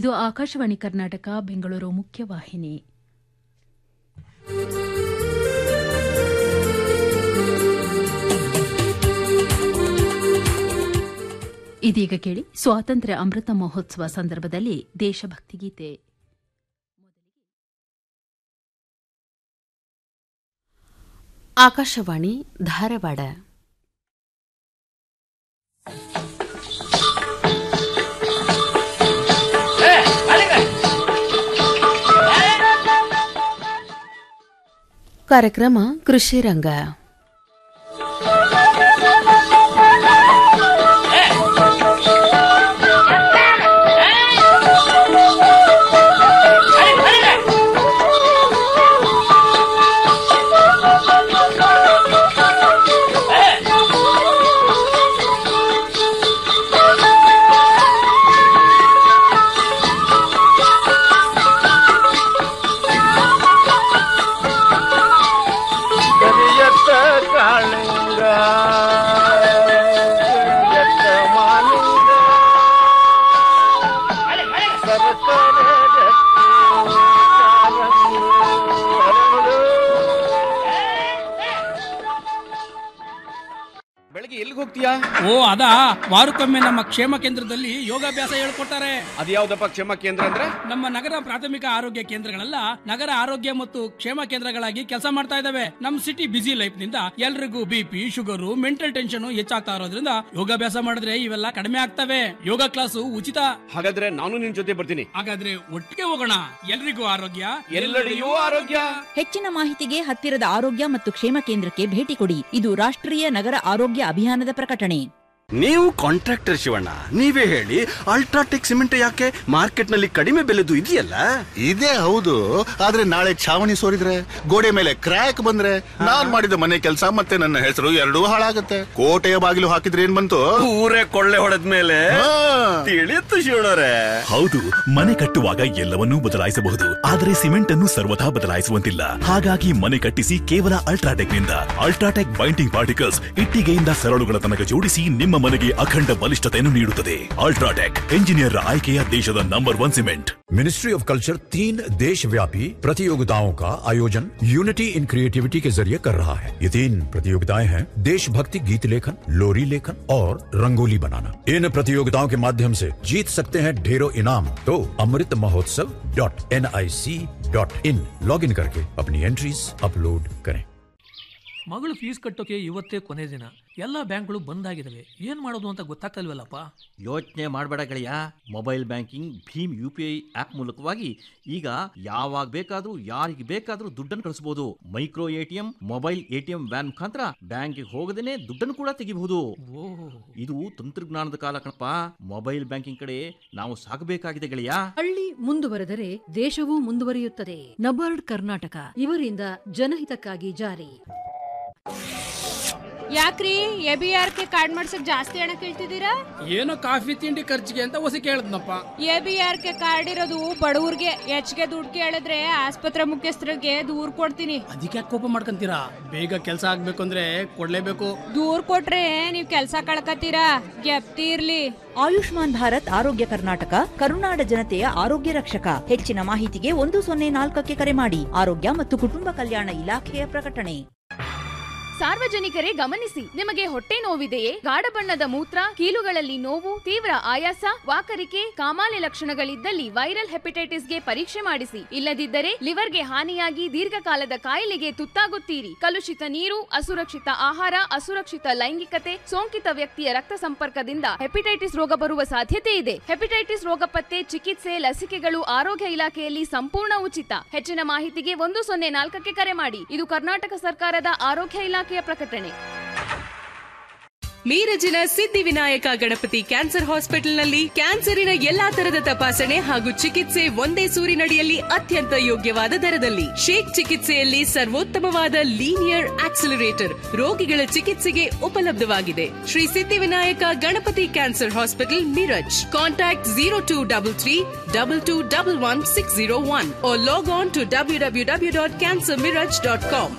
ಇದು ಆಕಾಶವಾಣಿ ಕರ್ನಾಟಕ ಬೆಂಗಳೂರು ಮುಖ್ಯವಾಹಿನಿ ಇದೀಗ ಕೇಳಿ ಸ್ವಾತಂತ್ರ್ಯ ಅಮೃತ ಮಹೋತ್ಸವ ಸಂದರ್ಭದಲ್ಲಿ ದೇಶಭಕ್ತಿ ಗೀತೆ ಆಕಾಶವಾಣಿ ಧಾರವಾಡ ಕಾರ್ಯಕ್ರಮ ಕೃಷಿ ರಂಗ ಕರಿಯತ್ತ ಕಾಳಿಂಗ ಕರಿಯತ್ತ ಮಾಲಿಂಗ ಸರಸರ ಗಟ್ಟಿ ಕಾಲಂಗು ಹರಳು. ಬೆಳಗ್ಗೆ ಎಲ್ಲಿಗೆ ಹೋಗ್ತೀಯಾ ಓ ಅದಾ ವಾರಕ್ಕೊಮ್ಮೆ ನಮ್ಮ ಕ್ಷೇಮ ಕೇಂದ್ರದಲ್ಲಿ ಯೋಗಾಭ್ಯಾಸ ಹೇಳ್ಕೊಡ್ತಾರೆ ಅದ್ಯಾವ್ದಪ್ಪ ಕ್ಷೇಮ ಕೇಂದ್ರ ಅಂದ್ರೆ ನಮ್ಮ ನಗರ ಪ್ರಾಥಮಿಕ ಆರೋಗ್ಯ ಕೇಂದ್ರಗಳೆಲ್ಲ ನಗರ ಆರೋಗ್ಯ ಮತ್ತು ಕ್ಷೇಮ ಕೇಂದ್ರಗಳಾಗಿ ಕೆಲಸ ಮಾಡ್ತಾ ಇದಾವೆ ನಮ್ ಸಿಟಿ ಬಿಸಿ ಲೈಫ್ ನಿಂದ ಎಲ್ರಿಗೂ ಬಿಪಿ ಶುಗರು ಮೆಂಟಲ್ ಟೆನ್ಷನ್ ಹೆಚ್ಚಾಗ್ತಾ ಇರೋದ್ರಿಂದ ಯೋಗಾಭ್ಯಾಸ ಮಾಡಿದ್ರೆ ಇವೆಲ್ಲ ಕಡಿಮೆ ಆಗ್ತವೆ ಯೋಗ ಕ್ಲಾಸು ಉಚಿತ ಹಾಗಾದ್ರೆ ನಾನು ನಿನ್ ಜೊತೆ ಬರ್ತೀನಿ ಹಾಗಾದ್ರೆ ಒಟ್ಟಿಗೆ ಹೋಗೋಣ ಎಲ್ರಿಗೂ ಆರೋಗ್ಯ ಎಲ್ಲೆಡೆಯೂ ಆರೋಗ್ಯ ಹೆಚ್ಚಿನ ಮಾಹಿತಿಗೆ ಹತ್ತಿರದ ಆರೋಗ್ಯ ಮತ್ತು ಕ್ಷೇಮ ಕೇಂದ್ರಕ್ಕೆ ಭೇಟಿ ಕೊಡಿ ಇದು ರಾಷ್ಟ್ರೀಯ ನಗರ ಆರೋಗ್ಯ ಅಭಿಯಾನದ ಪ್ರಕಟಣೆ ನೀವು ಕಾಂಟ್ರಾಕ್ಟರ್ ಶಿವಣ್ಣ ನೀವೇ ಹೇಳಿ ಅಲ್ಟ್ರಾಟೆಕ್ ಸಿಮೆಂಟ್ ಯಾಕೆ ಮಾರ್ಕೆಟ್ ನಲ್ಲಿ ಕಡಿಮೆ ಬೆಲೆದು ಇದೆಯಲ್ಲ ಇದೇ ಹೌದು ಆದ್ರೆ ನಾಳೆ ಛಾವಣಿ ಸೋರಿದ್ರೆ ಗೋಡೆ ಮೇಲೆ ಕ್ರ್ಯಾಕ್ ಬಂದ್ರೆ ನಾನ್ ಮಾಡಿದ ಮನೆ ಕೆಲಸ ಮತ್ತೆ ನನ್ನ ಹೆಸರು ಎರಡೂ ಹಾಳಾಗತ್ತೆ ಕೋಟೆಯ ಬಾಗಿಲು ಹಾಕಿದ್ರೆ ಏನ್ ಬಂತು ಊರೇ ಕೊಳ್ಳೆ ಹೊಡೆದ ಮೇಲೆ ಹಾ. ತಿಳಿಯುತ್ತು ಶಿವಣ್ಣರೇ ಹೌದು ಮನೆ ಕಟ್ಟುವಾಗ ಎಲ್ಲವನ್ನೂ ಬದಲಾಯಿಸಬಹುದು ಆದರೆ ಸಿಮೆಂಟ್ ಅನ್ನು ಸರ್ವಥಾ ಬದಲಾಯಿಸುವಂತಿಲ್ಲ ಹಾಗಾಗಿ ಮನೆ ಕಟ್ಟಿಸಿ ಕೇವಲ ಅಲ್ಟ್ರಾಟೆಕ್ ನಿಂದ ಅಲ್ಟ್ರಾಟೆಕ್ ಬೈಂಡಿಂಗ್ ಪಾರ್ಟಿಕಲ್ಸ್ ಇಟ್ಟಿಗೆಯಿಂದ ಸರಳುಗಳ ತನಕ ಜೋಡಿಸಿ ನಿಮ್ಮ ಮನೆಗೆ ಅಖಂಡ ಬಲಿಷ್ಠತೆಯನ್ನು ನೀಡುತ್ತದೆ ಅಲ್ಟ್ರಾಟೆಕ್ ಎಂಜಿನಿಯರ್ ಆಯ್ಕೆಯ ದೇಶದ number one cement ministry of culture तीन देश व्यापी प्रतियोगिताओं का आयोजन यूनिटी इन क्रिएटिविटी के जरिए कर रहा है ये तीन प्रतियोगिताएं हैं देशभक्ति गीत लेखन लोरी लेखन और रंगोली बनाना इन प्रतियोगिताओं के माध्यम से जीत सकते हैं ढेरों इनाम तो Amrit Mahotsav dot N I C dot in log in करके अपनी एंट्रीज अपलोड करें ಮಗಳು ಫೀಸ್ ಕಟ್ಟೋಕೆ ಇವತ್ತೇ ಕೊನೆ ದಿನ ಎಲ್ಲಾ ಬ್ಯಾಂಕ್ಗಳು ಬಂದ್ ಆಗಿದಾವೆ ಏನ್ ಮಾಡೋದು ಅಂತ ಗೊತ್ತಾಗ್ತಲ್ವಲ್ಲಪ್ಪ ಯೋಚನೆ ಮಾಡಬೇಡ ಗೆಳೆಯ ಮೊಬೈಲ್ ಬ್ಯಾಂಕಿಂಗ್ ಭೀಮ್ ಯು ಪಿ ಐ ಆಪ್ ಮೂಲಕವಾಗಿ ಈಗ ಯಾವಾಗ ಬೇಕಾದ್ರೂ ಯಾರಿಗೆ ಬೇಕಾದ್ರೂ ದುಡ್ಡನ್ನು ಕಳಿಸಬಹುದು micro ATM mobile ATM van ಮುಖಾಂತರ ಬ್ಯಾಂಕಿಗೆ ಹೋಗದೇನೆ ದುಡ್ಡನ್ನು ಕೂಡ ತೆಗಿಬಹುದು ಇದು ತಂತ್ರಜ್ಞಾನದ ಕಾಲ ಕಣಪ್ಪ ಮೊಬೈಲ್ ಬ್ಯಾಂಕಿಂಗ್ ಕಡೆ ನಾವು ಸಾಗಬೇಕಾಗಿದೆ ಗೆಳೆಯ ಹಳ್ಳಿ ಮುಂದುವರೆದರೆ ದೇಶವೂ ಮುಂದುವರಿಯುತ್ತದೆ ನಬಾರ್ಡ್ ಕರ್ನಾಟಕ ಇವರಿಂದ ಜನಹಿತಕ್ಕಾಗಿ ಜಾರಿ ಯಾಕ್ರಿ A B R K card ಮಾಡ್ಸಕ್ ಜಾಸ್ತಿ ಹಣ ಕೇಳ್ತಿದ್ದೀರಾ ಏನೋ ಕಾಫಿ ತಿಂಡಿ ಖರ್ಚಿಗೆ ಅಂತ ಹೊಸ ಕೇಳದ್ನಪ್ಪ A B R K card ಇರೋದು ಬಡವ್ರಿಗೆ ಹೆಚ್ಚಿಗೆ ದುಡ್ಡು ಕೇಳಿದ್ರೆ ಆಸ್ಪತ್ರೆ ಮುಖ್ಯಸ್ಥರಿಗೆ ದೂರ್ ಕೊಡ್ತೀನಿ ಅದಕ್ಕೆ ಕೋಪ ಮಾಡ್ಕೊಂತೀರಾ ಬೇಗ ಕೆಲಸ ಆಗ್ಬೇಕು ಅಂದ್ರೆ ಕೊಡ್ಲೇಬೇಕು ದೂರ್ ಕೊಟ್ರೆ ನೀವ್ ಕೆಲ್ಸ ಕಳ್ಕತ್ತೀರಾ ಗೆಪ್ತಿ ಇರ್ಲಿ ಆಯುಷ್ಮಾನ್ ಭಾರತ್ ಆರೋಗ್ಯ ಕರ್ನಾಟಕ ಕರುನಾಡ ಜನತೆಯ ಆರೋಗ್ಯ ರಕ್ಷಕ ಹೆಚ್ಚಿನ ಮಾಹಿತಿಗೆ ಒಂದು ಸೊನ್ನೆ ನಾಲ್ಕಕ್ಕೆ ಕರೆ ಮಾಡಿ ಆರೋಗ್ಯ ಮತ್ತು ಕುಟುಂಬ ಕಲ್ಯಾಣ ಇಲಾಖೆಯ ಪ್ರಕಟಣೆ ಸಾರ್ವಜನಿಕರೇ ಗಮನಿಸಿ ನಿಮಗೆ ಹೊಟ್ಟೆ ನೋವಿದೆಯೇ ಗಾಢ ಬಣ್ಣದ ಮೂತ್ರ ಕೀಲುಗಳಲ್ಲಿ ನೋವು ತೀವ್ರ ಆಯಾಸ ವಾಕರಿಕೆ ಕಾಮಾಲೆ ಲಕ್ಷಣಗಳಿದ್ದಲ್ಲಿ ವೈರಲ್ ಹೆಪಟೈಟಿಸ್ಗೆ ಪರೀಕ್ಷೆ ಮಾಡಿಸಿ ಇಲ್ಲದಿದ್ದರೆ ಲಿವರ್ಗೆ ಹಾನಿಯಾಗಿ ದೀರ್ಘಕಾಲದ ಕಾಯಿಲೆಗೆ ತುತ್ತಾಗುತ್ತೀರಿ ಕಲುಷಿತ ನೀರು ಅಸುರಕ್ಷಿತ ಆಹಾರ ಅಸುರಕ್ಷಿತ ಲೈಂಗಿಕತೆ ಸೋಂಕಿತ ವ್ಯಕ್ತಿಯ ರಕ್ತ ಸಂಪರ್ಕದಿಂದ ಹೆಪಟೈಟಿಸ್ ರೋಗ ಬರುವ ಸಾಧ್ಯತೆ ಇದೆ ಹೆಪಟೈಟಿಸ್ ರೋಗ ಪತ್ತೆ ಚಿಕಿತ್ಸೆ ಲಸಿಕೆಗಳು ಆರೋಗ್ಯ ಇಲಾಖೆಯಲ್ಲಿ ಸಂಪೂರ್ಣ ಉಚಿತ ಹೆಚ್ಚಿನ ಮಾಹಿತಿಗೆ ಒಂದು ಸೊನ್ನೆ ನಾಲ್ಕಕ್ಕೆ ಕರೆ ಮಾಡಿ ಇದು ಕರ್ನಾಟಕ ಸರ್ಕಾರದ ಆರೋಗ್ಯ ಇಲಾಖೆಯ ಪ್ರಕಟಣೆ ಮೀರಜಿನ ಸಿದ್ಧಿವಿನಾಯಕ ಗಣಪತಿ ಕ್ಯಾನ್ಸರ್ ಹಾಸ್ಪಿಟಲ್ನಲ್ಲಿ ಕ್ಯಾನ್ಸರಿನ ಎಲ್ಲಾ ತರದ ತಪಾಸಣೆ ಹಾಗೂ ಚಿಕಿತ್ಸೆ ಒಂದೇ ಸೂರಿನಡಿಯಲ್ಲಿ ಅತ್ಯಂತ ಯೋಗ್ಯವಾದ ದರದಲ್ಲಿ ಶೇಕ್ ಚಿಕಿತ್ಸೆಯಲ್ಲಿ ಸರ್ವೋತ್ತಮವಾದ ಲೀನಿಯರ್ ಆಕ್ಸಿಲರೇಟರ್ ರೋಗಿಗಳ ಚಿಕಿತ್ಸೆಗೆ ಉಪಲಬ್ಧವಾಗಿದೆ Shri Siddhivinayak Ganapati cancer hospital Miraj contact zero two double three double two double one six zero one log on to W W W dot cancer Miraj dot com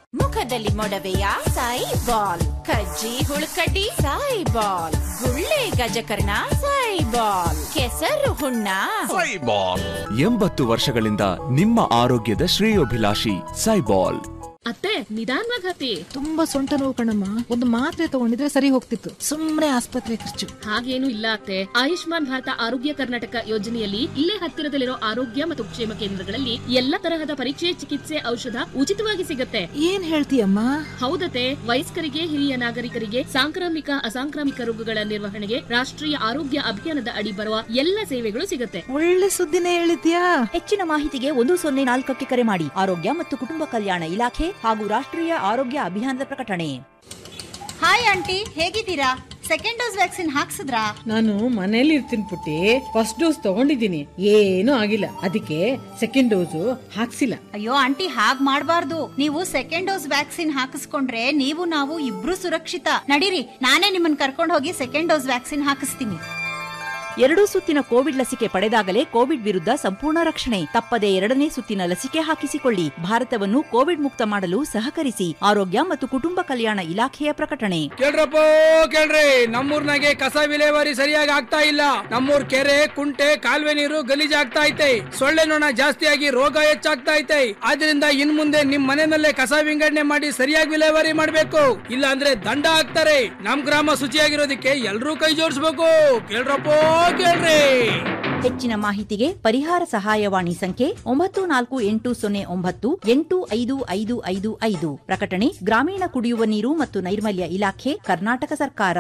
ಮುಖದಲ್ಲಿ ಮೊಡವೆಯ ಸಾಯಿ ಬಾಲ್ ಕಜ್ಜಿ ಹುಳುಕಡ್ಡಿ ಸಾಯಿ ಬಾಲ್ ಗುಳ್ಳೆ ಗಜಕರ್ಣ ಸಾಯಿ ಬಾಲ್ ಕೆಸರು ಹುಣ್ಣ ಸೈಬಾಲ್ ಎಂಬತ್ತು ವರ್ಷಗಳಿಂದ ನಿಮ್ಮ ಆರೋಗ್ಯದ ಶ್ರೇಯೋಭಿಲಾಷಿ ಸೈಬಾಲ್ ಅತ್ತೆ ನಿಧಾನವಾಗಿ ಹತ್ತಿ ತುಂಬಾ ಸೊಂಟ ನೋವು ಕಣಮ್ಮ ಒಂದು ಮಾತ್ರೆ ತಗೊಂಡಿದ್ರೆ ಸರಿ ಹೋಗ್ತಿತ್ತು ಸುಮ್ನೆ ಆಸ್ಪತ್ರೆ ಖರ್ಚು ಹಾಗೇನು ಇಲ್ಲ ಅತ್ತೆ ಆಯುಷ್ಮಾನ್ ಭಾರತ ಆರೋಗ್ಯ ಕರ್ನಾಟಕ ಯೋಜನೆಯಲ್ಲಿ ಇಲ್ಲೇ ಹತ್ತಿರದಲ್ಲಿರೋ ಆರೋಗ್ಯ ಮತ್ತು ಕ್ಷೇಮ ಕೇಂದ್ರಗಳಲ್ಲಿ ಎಲ್ಲ ತರಹದ ಪರೀಕ್ಷೆ ಚಿಕಿತ್ಸೆ ಔಷಧ ಉಚಿತವಾಗಿ ಸಿಗತ್ತೆ ಏನ್ ಹೇಳ್ತೀಯಮ್ಮ ಹೌದತೆ ವಯಸ್ಕರಿಗೆ ಹಿರಿಯ ನಾಗರಿಕರಿಗೆ ಸಾಂಕ್ರಾಮಿಕ ಅಸಾಂಕ್ರಾಮಿಕ ರೋಗಗಳ ನಿರ್ವಹಣೆಗೆ ರಾಷ್ಟ್ರೀಯ ಆರೋಗ್ಯ ಅಭಿಯಾನದ ಅಡಿ ಬರುವ ಎಲ್ಲ ಸೇವೆಗಳು ಸಿಗತ್ತೆ ಒಳ್ಳೆ ಸುದ್ದಿನೇ ಹೇಳಿದ್ಯಾ ಹೆಚ್ಚಿನ ಮಾಹಿತಿಗೆ ಒಂದು ಸೊನ್ನೆ ನಾಲ್ಕಕ್ಕೆ ಕರೆ ಮಾಡಿ ಆರೋಗ್ಯ ಮತ್ತು ಕುಟುಂಬ ಕಲ್ಯಾಣ ಇಲಾಖೆ ಹಾಗೂ ರಾಷ್ಟ್ರೀಯ ಆರೋಗ್ಯ ಅಭಿಯಾನದ ಪ್ರಕಟಣೆ ಹಾಯ್ ಆಂಟಿ ಹೇಗಿದ್ದೀರಾ ಸೆಕೆಂಡ್ ಡೋಸ್ ವ್ಯಾಕ್ಸಿನ್ ಹಾಕ್ಸಿದ್ರಾ ನಾನು ಮನೇಲಿ ಇರ್ತೀನಿ ಪುಟ್ಟಿ ಫಸ್ಟ್ ಡೋಸ್ ತಗೊಂಡಿದ್ದೀನಿ ಏನೂ ಆಗಿಲ್ಲ ಅದಕ್ಕೆ ಸೆಕೆಂಡ್ ಡೋಸು ಹಾಕ್ಸಿಲ್ಲ ಅಯ್ಯೋ ಆಂಟಿ ಹಾಗ್ ಮಾಡ್ಬಾರ್ದು ನೀವು ಸೆಕೆಂಡ್ ಡೋಸ್ ವ್ಯಾಕ್ಸಿನ್ ಹಾಕಿಸ್ಕೊಂಡ್ರೆ ನೀವು ನಾವು ಇಬ್ರು ಸುರಕ್ಷಿತ ನಡೀರಿ ನಾನೇ ನಿಮ್ಮನ್ನ ಕರ್ಕೊಂಡು ಹೋಗಿ ಸೆಕೆಂಡ್ ಡೋಸ್ ವ್ಯಾಕ್ಸಿನ್ ಹಾಕಿಸ್ತೀನಿ ಎರಡೂ ಸುತ್ತಿನ ಕೋವಿಡ್ ಲಸಿಕೆ ಪಡೆದಾಗಲೇ ಕೋವಿಡ್ ವಿರುದ್ಧ ಸಂಪೂರ್ಣ ರಕ್ಷಣೆ ತಪ್ಪದೆ ಎರಡನೇ ಸುತ್ತಿನ ಲಸಿಕೆ ಹಾಕಿಸಿಕೊಳ್ಳಿ ಭಾರತವನ್ನು ಕೋವಿಡ್ ಮುಕ್ತ ಮಾಡಲು ಸಹಕರಿಸಿ ಆರೋಗ್ಯ ಮತ್ತು ಕುಟುಂಬ ಕಲ್ಯಾಣ ಇಲಾಖೆಯ ಪ್ರಕಟಣೆ ಕೇಳ್ರಪ್ಪ ಕೇಳ್ರಿ ನಮ್ಮೂರ್ನಾಗೆ ಕಸ ವಿಲೇವಾರಿ ಸರಿಯಾಗಿ ಆಗ್ತಾ ಇಲ್ಲ ನಮ್ಮೂರ್ ಕೆರೆ ಕುಂಟೆ ಕಾಲುವೆ ನೀರು ಗಲೀಜಾಗ್ತಾ ಐತೆ ಸೊಳ್ಳೆ ನೊಣ ಜಾಸ್ತಿಯಾಗಿ ರೋಗ ಹೆಚ್ಚಾಗ್ತಾ ಐತೆ ಆದ್ರಿಂದ ಇನ್ ಮುಂದೆ ನಿಮ್ ಮನೆಯಲ್ಲೇ ಕಸ ವಿಂಗಡಣೆ ಮಾಡಿ ಸರಿಯಾಗಿ ವಿಲೇವಾರಿ ಮಾಡ್ಬೇಕು ಇಲ್ಲ ಅಂದ್ರೆ ದಂಡ ಹಾಕ್ತಾರೆ ನಮ್ ಗ್ರಾಮ ಶುಚಿಯಾಗಿರೋದಕ್ಕೆ ಎಲ್ರೂ ಕೈ ಜೋಡಿಸ್ಬೇಕು ಕೇಳ್ರಪ್ಪ ಕೇಳ್ರಿ ಹೆಚ್ಚಿನ ಮಾಹಿತಿಗೆ ಪರಿಹಾರ ಸಹಾಯವಾಣಿ ಸಂಖ್ಯೆ ಒಂಬತ್ತು ನಾಲ್ಕು ಎಂಟು ಸೊನ್ನೆ ಒಂಬತ್ತು ಎಂಟು ಐದು ಐದು ಐದು ಐದು ಪ್ರಕಟಣೆ ಗ್ರಾಮೀಣ ಕುಡಿಯುವ ನೀರು ಮತ್ತು ನೈರ್ಮಲ್ಯ ಇಲಾಖೆ ಕರ್ನಾಟಕ ಸರ್ಕಾರ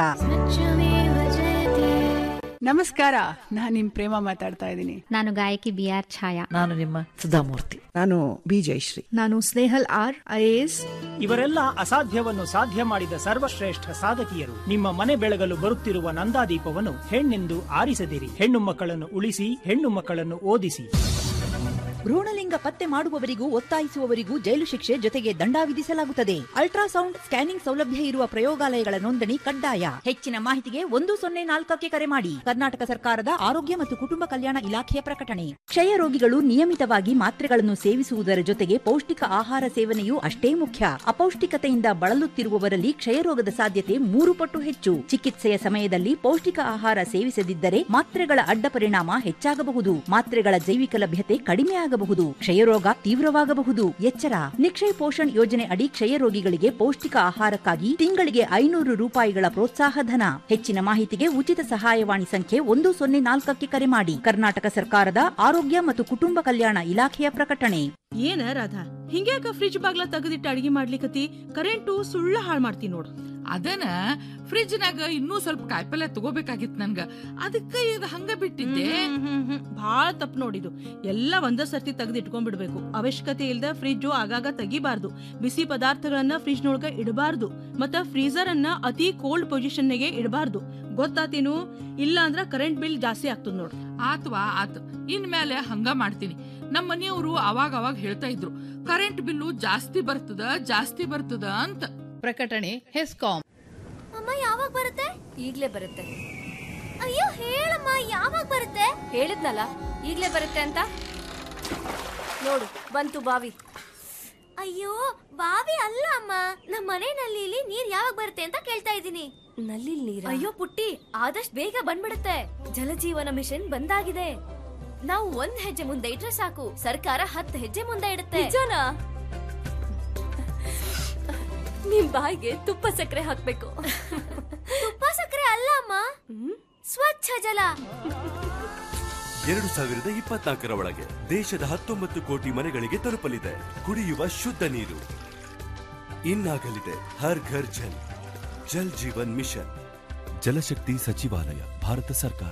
ನಮಸ್ಕಾರ ನಾನ್ ನಿಮ್ ಪ್ರೇಮ ಮಾತಾಡ್ತಾ ಇದ್ದೀನಿ ನಾನು ಗಾಯಕಿ ಬಿ ಆರ್ ಛಾಯಾ ನಾನು ನಿಮ್ಮ ಸುಧಾಮೂರ್ತಿ ನಾನು ಬಿ ಜಯಶ್ರೀ ನಾನು ಸ್ನೇಹಲ್ ಆರ್ ಐಎಎಸ್ ಇವರೆಲ್ಲ ಅಸಾಧ್ಯವನ್ನು ಸಾಧ್ಯ ಮಾಡಿದ ಸರ್ವಶ್ರೇಷ್ಠ ಸಾಧಕಿಯರು ನಿಮ್ಮ ಮನೆ ಬೆಳಗಲು ಬರುತ್ತಿರುವ ನಂದಾದೀಪವನ್ನು ಹೆಣ್ಣೆಂದು ಆರಿಸದಿರಿ ಹೆಣ್ಣು ಮಕ್ಕಳನ್ನು ಉಳಿಸಿ ಹೆಣ್ಣು ಮಕ್ಕಳನ್ನು ಓದಿಸಿ ಭ್ರೂಣಲಿಂಗ ಪತ್ತೆ ಮಾಡುವವರಿಗೂ ಒತ್ತಾಯಿಸುವವರಿಗೂ ಜೈಲು ಶಿಕ್ಷೆ ಜೊತೆಗೆ ದಂಡ ವಿಧಿಸಲಾಗುತ್ತದೆ ಅಲ್ಟ್ರಾಸೌಂಡ್ ಸ್ಕ್ಯಾನಿಂಗ್ ಸೌಲಭ್ಯ ಇರುವ ಪ್ರಯೋಗಾಲಯಗಳ ನೋಂದಣಿ ಕಡ್ಡಾಯ ಹೆಚ್ಚಿನ ಮಾಹಿತಿಗೆ ಒಂದು ಸೊನ್ನೆ ನಾಲ್ಕಕ್ಕೆ ಕರೆ ಮಾಡಿ ಕರ್ನಾಟಕ ಸರ್ಕಾರದ ಆರೋಗ್ಯ ಮತ್ತು ಕುಟುಂಬ ಕಲ್ಯಾಣ ಇಲಾಖೆಯ ಪ್ರಕಟಣೆ ಕ್ಷಯ ರೋಗಿಗಳು ನಿಯಮಿತವಾಗಿ ಮಾತ್ರೆಗಳನ್ನು ಸೇವಿಸುವುದರ ಜೊತೆಗೆ ಪೌಷ್ಟಿಕ ಆಹಾರ ಸೇವನೆಯೂ ಅಷ್ಟೇ ಮುಖ್ಯ ಅಪೌಷ್ಟಿಕತೆಯಿಂದ ಬಳಲುತ್ತಿರುವವರಲ್ಲಿ ಕ್ಷಯರೋಗದ ಸಾಧ್ಯತೆ ಮೂರು ಪಟ್ಟು ಹೆಚ್ಚು ಚಿಕಿತ್ಸೆಯ ಸಮಯದಲ್ಲಿ ಪೌಷ್ಟಿಕ ಆಹಾರ ಸೇವಿಸದಿದ್ದರೆ ಮಾತ್ರೆಗಳ ಅಡ್ಡ ಪರಿಣಾಮ ಹೆಚ್ಚಾಗಬಹುದು ಮಾತ್ರೆಗಳ ಜೈವಿಕ ಲಭ್ಯತೆ ಕಡಿಮೆ ಆಗಬಹುದು ಕ್ಷಯರೋಗ ತೀವ್ರವಾಗಬಹುದು ಎಚ್ಚರ ನಿಕ್ಷಯ್ ಪೋಷಣ್ ಯೋಜನೆ ಅಡಿ ಕ್ಷಯ ರೋಗಿಗಳಿಗೆ ಪೌಷ್ಟಿಕ ಆಹಾರಕ್ಕಾಗಿ ತಿಂಗಳಿಗೆ ಐನೂರು ರೂಪಾಯಿಗಳ ಪ್ರೋತ್ಸಾಹ ಧನ ಹೆಚ್ಚಿನ ಮಾಹಿತಿಗೆ ಉಚಿತ ಸಹಾಯವಾಣಿ ಸಂಖ್ಯೆ ಒಂದು ಸೊನ್ನೆ ನಾಲ್ಕಕ್ಕೆ ಕರೆ ಮಾಡಿ ಕರ್ನಾಟಕ ಸರ್ಕಾರದ ಆರೋಗ್ಯ ಮತ್ತು ಕುಟುಂಬ ಕಲ್ಯಾಣ ಇಲಾಖೆಯ ಪ್ರಕಟಣೆ ಏನ ರಾಧಾ ಹಿಂಗ್ಯಾಕ ಫ್ರಿಜ್ ಬಾಗ್ಲ ತೆಗೆದಿಟ್ಟು ಅಡಿಗೆ ಮಾಡ್ಲಿಕತಿ ಕರೆಂಟು ಸುಳ್ಳ ಹಾಳ್ ಮಾಡ್ತಿ ನೋಡು ಅದನ ಫ್ರಿಜ್ನಾಗ ಇನ್ನೂ ಸ್ವಲ್ಪ ಕಾಯಿಪಲ್ಯ ತಗೋಬೇಕಾಗಿತ್ತು ನನ್ಗ ಅದಕ್ಕ ಇದು ಹಂಗ ಬಿಟ್ಟಿದ್ದೆ ಭಾಳ ತಪ್ಪು ನೋಡಿದು ಎಲ್ಲ ಒಂದ ಸರ್ತಿ ತೆಗೆದು ಇಟ್ಕೊಂಡ್ಬಿಡ್ಬೇಕು ಅವಶ್ಯಕತೆ ಇಲ್ದ ಫ್ರಿಜ್ ಆಗಾಗ ತೆಗಿಬಾರ್ದು ಬಿಸಿ ಪದಾರ್ಥಗಳನ್ನ ಫ್ರಿಜ್ ನೊಳಗ ಇಡಬಾರ್ದು ಮತ್ತ ಫ್ರೀಜರ್ ಅನ್ನ ಅತಿ ಕೋಲ್ಡ್ ಪೊಸಿಷನ್ ನಾಗೆ ಇಡಬಾರ್ದು ಗೊತ್ತಾತೇನು ಇಲ್ಲ ಅಂದ್ರ ಕರೆಂಟ್ ಬಿಲ್ ಜಾಸ್ತಿ ಆಗ್ತದ ನೋಡು ಆತ್ವಾ ಆತ್ ಇನ್ಮೇಲೆ ಹಂಗ ಮಾಡ್ತೀನಿ ನಮ್ಮ ಮನೆಯವರು ಅವಾಗ ಅವಾಗ ಹೇಳ್ತಾ ಇದ್ರು ಕರೆಂಟ್ ಬಿಲ್ಲು ಜಾಸ್ತಿ ಬರ್ತದ ಜಾಸ್ತಿ ಬರ್ತದ ಅಂತ ಪ್ರಕಟಣೆ ಹೆಸ್ಕಾಂ ಅಮ್ಮ ಯಾವಾಗ ಬರುತ್ತೆ ಈಗ್ಲೇ ಬರುತ್ತೆ ಅಯ್ಯೋ ಹೇಳಮ್ಮ ಯಾವಾಗ ಬರುತ್ತೆ ಹೇಳಿದ್ನಲ್ಲ ಈಗ್ಲೇ ಬರುತ್ತೆ ಅಂತ ನೋಡು ಬಂತು ಬಾವಿ ಅಯ್ಯೋ ಬಾವಿ ಅಲ್ಲ ಅಮ್ಮ ನಮ್ಮ ಮನೆ ನಲ್ಲಿಲಿ ನೀರ್ ಯಾವಾಗ ಬರುತ್ತೆ ಅಂತ ಕೇಳ್ತಾ ಇದ್ದೀನಿ ನಲ್ಲಿ ನೀರ ಅಯ್ಯೋ ಪುಟ್ಟಿ ಆದಷ್ಟು ಬೇಗ ಬಂದ್ಬಿಡುತ್ತೆ ಜಲಜೀವನ ಮಿಷನ್ ಬಂದಾಗಿದೆ ನಾವು ಒಂದ್ ಹೆಜ್ಜೆ ಮುಂದೆ ಇಟ್ರೆ ಸಾಕು ಸರ್ಕಾರ ಹತ್ತು ಹೆಜ್ಜೆ ಮುಂದೆ ಇಡುತ್ತೆ ನಿಜನಾ ನಿಮ್ ಬಾಯಿಗೆ ತುಪ್ಪ ಸಕ್ಕರೆ ಹಾಕ್ಬೇಕು ತುಪ್ಪ ಸಕ್ಕರೆ ಅಲ್ಲ ಅಮ್ಮ ಸ್ವಚ್ಛ ಜಲ ಎರಡು ಸಾವಿರದ ಇಪ್ಪತ್ನಾಲ್ಕರ ಒಳಗೆ ದೇಶದ ಹತ್ತೊಂಬತ್ತು ಕೋಟಿ ಮನೆಗಳಿಗೆ ತಲುಪಲಿದೆ ಕುಡಿಯುವ ಶುದ್ಧ ನೀರು ಇನ್ನಾಗಲಿದೆ ಹರ್ ಘರ್ ಜಲ್ ಜಲ್ ಜೀವನ್ ಮಿಷನ್ ಜಲಶಕ್ತಿ ಸಚಿವಾಲಯ ಭಾರತ ಸರ್ಕಾರ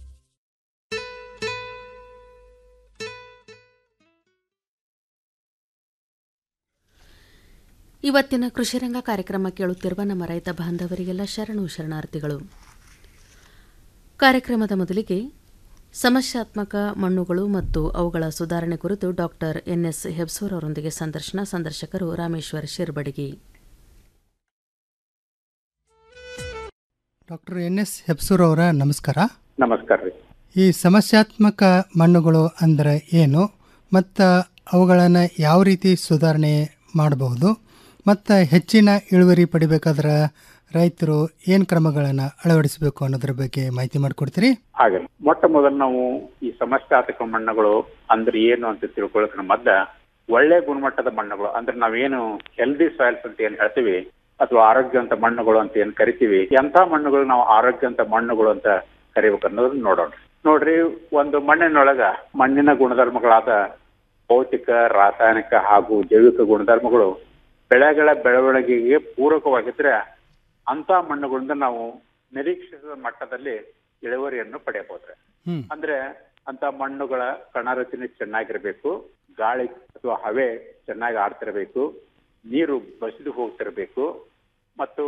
ಇವತ್ತಿನ ಕೃಷಿರಂಗ ಕಾರ್ಯಕ್ರಮ ಕೇಳುತ್ತಿರುವ ನಮ್ಮ ರೈತ ಬಾಂಧವರಿಗೆಲ್ಲ ಶರಣು ಶರಣಾರ್ಥಿಗಳು ಕಾರ್ಯಕ್ರಮದ ಮೊದಲಿಗೆ ಸಮಸ್ಯಾತ್ಮಕ ಮಣ್ಣುಗಳು ಮತ್ತು ಅವುಗಳ ಸುಧಾರಣೆ ಕುರಿತು ಡಾಕ್ಟರ್ ಎನ್ಎಸ್ ಹೆಬ್ಸೂರ್ ಅವರೊಂದಿಗೆ ಸಂದರ್ಶನ ಸಂದರ್ಶಕರು Rameshwar Shirbadagi doctor N S Hebsur ಅವರ ನಮಸ್ಕಾರ ನಮಸ್ಕಾರ ರೀ ಈ ಸಮಸ್ಯಾತ್ಮಕ ಮಣ್ಣುಗಳು ಅಂದರೆ ಏನು ಮತ್ತು ಅವುಗಳನ್ನು ಯಾವ ರೀತಿ ಸುಧಾರಣೆ ಮಾಡಬಹುದು ಮತ್ತು ಹೆಚ್ಚಿನ ಇಳುವರಿ ಪಡಿಬೇಕಾದ್ರೆ ರೈತರು ಏನು ಕ್ರಮಗಳನ್ನು ಅಳವಡಿಸಬೇಕು ಅನ್ನೋದ್ರ ಬಗ್ಗೆ ಮಾಹಿತಿ ಮಾಡಿಕೊಡ್ತೀರಿ ಹಾಗೆ ಮೊಟ್ಟ ಮೊದಲು ನಾವು ಈ ಸಮಸ್ಯಾತ್ಮಕ ಮಣ್ಣುಗಳು ಅಂದ್ರೆ ಏನು ಅಂತ ತಿಳ್ಕೊಳ್ಳೋದ್ರ ಮೊದ್ಲ ಒಳ್ಳೆ ಗುಣಮಟ್ಟದ ಮಣ್ಣುಗಳು ಅಂದ್ರೆ ನಾವೇನು ಹೆಲ್ದಿ ಸಾಯಿಲ್ಸ್ ಅಂತ ಏನ್ ಹೇಳ್ತೀವಿ ಅಥವಾ ಆರೋಗ್ಯವಂತ ಮಣ್ಣುಗಳು ಅಂತ ಏನ್ ಕರಿತೀವಿ ಎಂಥ ಮಣ್ಣುಗಳು ನಾವು ಆರೋಗ್ಯವಂತ ಮಣ್ಣುಗಳು ಅಂತ ಕರಿಬೇಕು ಅನ್ನೋದನ್ನ ನೋಡೋಣ ನೋಡ್ರಿ ಒಂದು ಮಣ್ಣಿನೊಳಗ ಮಣ್ಣಿನ ಗುಣಧರ್ಮಗಳಾದ ಭೌತಿಕ ರಾಸಾಯನಿಕ ಹಾಗೂ ಜೈವಿಕ ಗುಣಧರ್ಮಗಳು ಬೆಳೆಗಳ ಬೆಳವಣಿಗೆಗೆ ಪೂರಕವಾಗಿದ್ರೆ ಅಂತ ಮಣ್ಣುಗಳಿಂದ ನಾವು ನಿರೀಕ್ಷಿಸಿದ ಮಟ್ಟದಲ್ಲಿ ಇಳುವರಿಯನ್ನು ಪಡೆಯಬಹುದು ಅಂದ್ರೆ ಅಂತ ಮಣ್ಣುಗಳ ಕಣ ರಚನೆ ಚೆನ್ನಾಗಿರ್ಬೇಕು ಗಾಳಿ ಅಥವಾ ಹವೆ ಚೆನ್ನಾಗಿ ಆಡ್ತಿರ್ಬೇಕು ನೀರು ಬಸಿದು ಹೋಗ್ತಿರ್ಬೇಕು ಮತ್ತು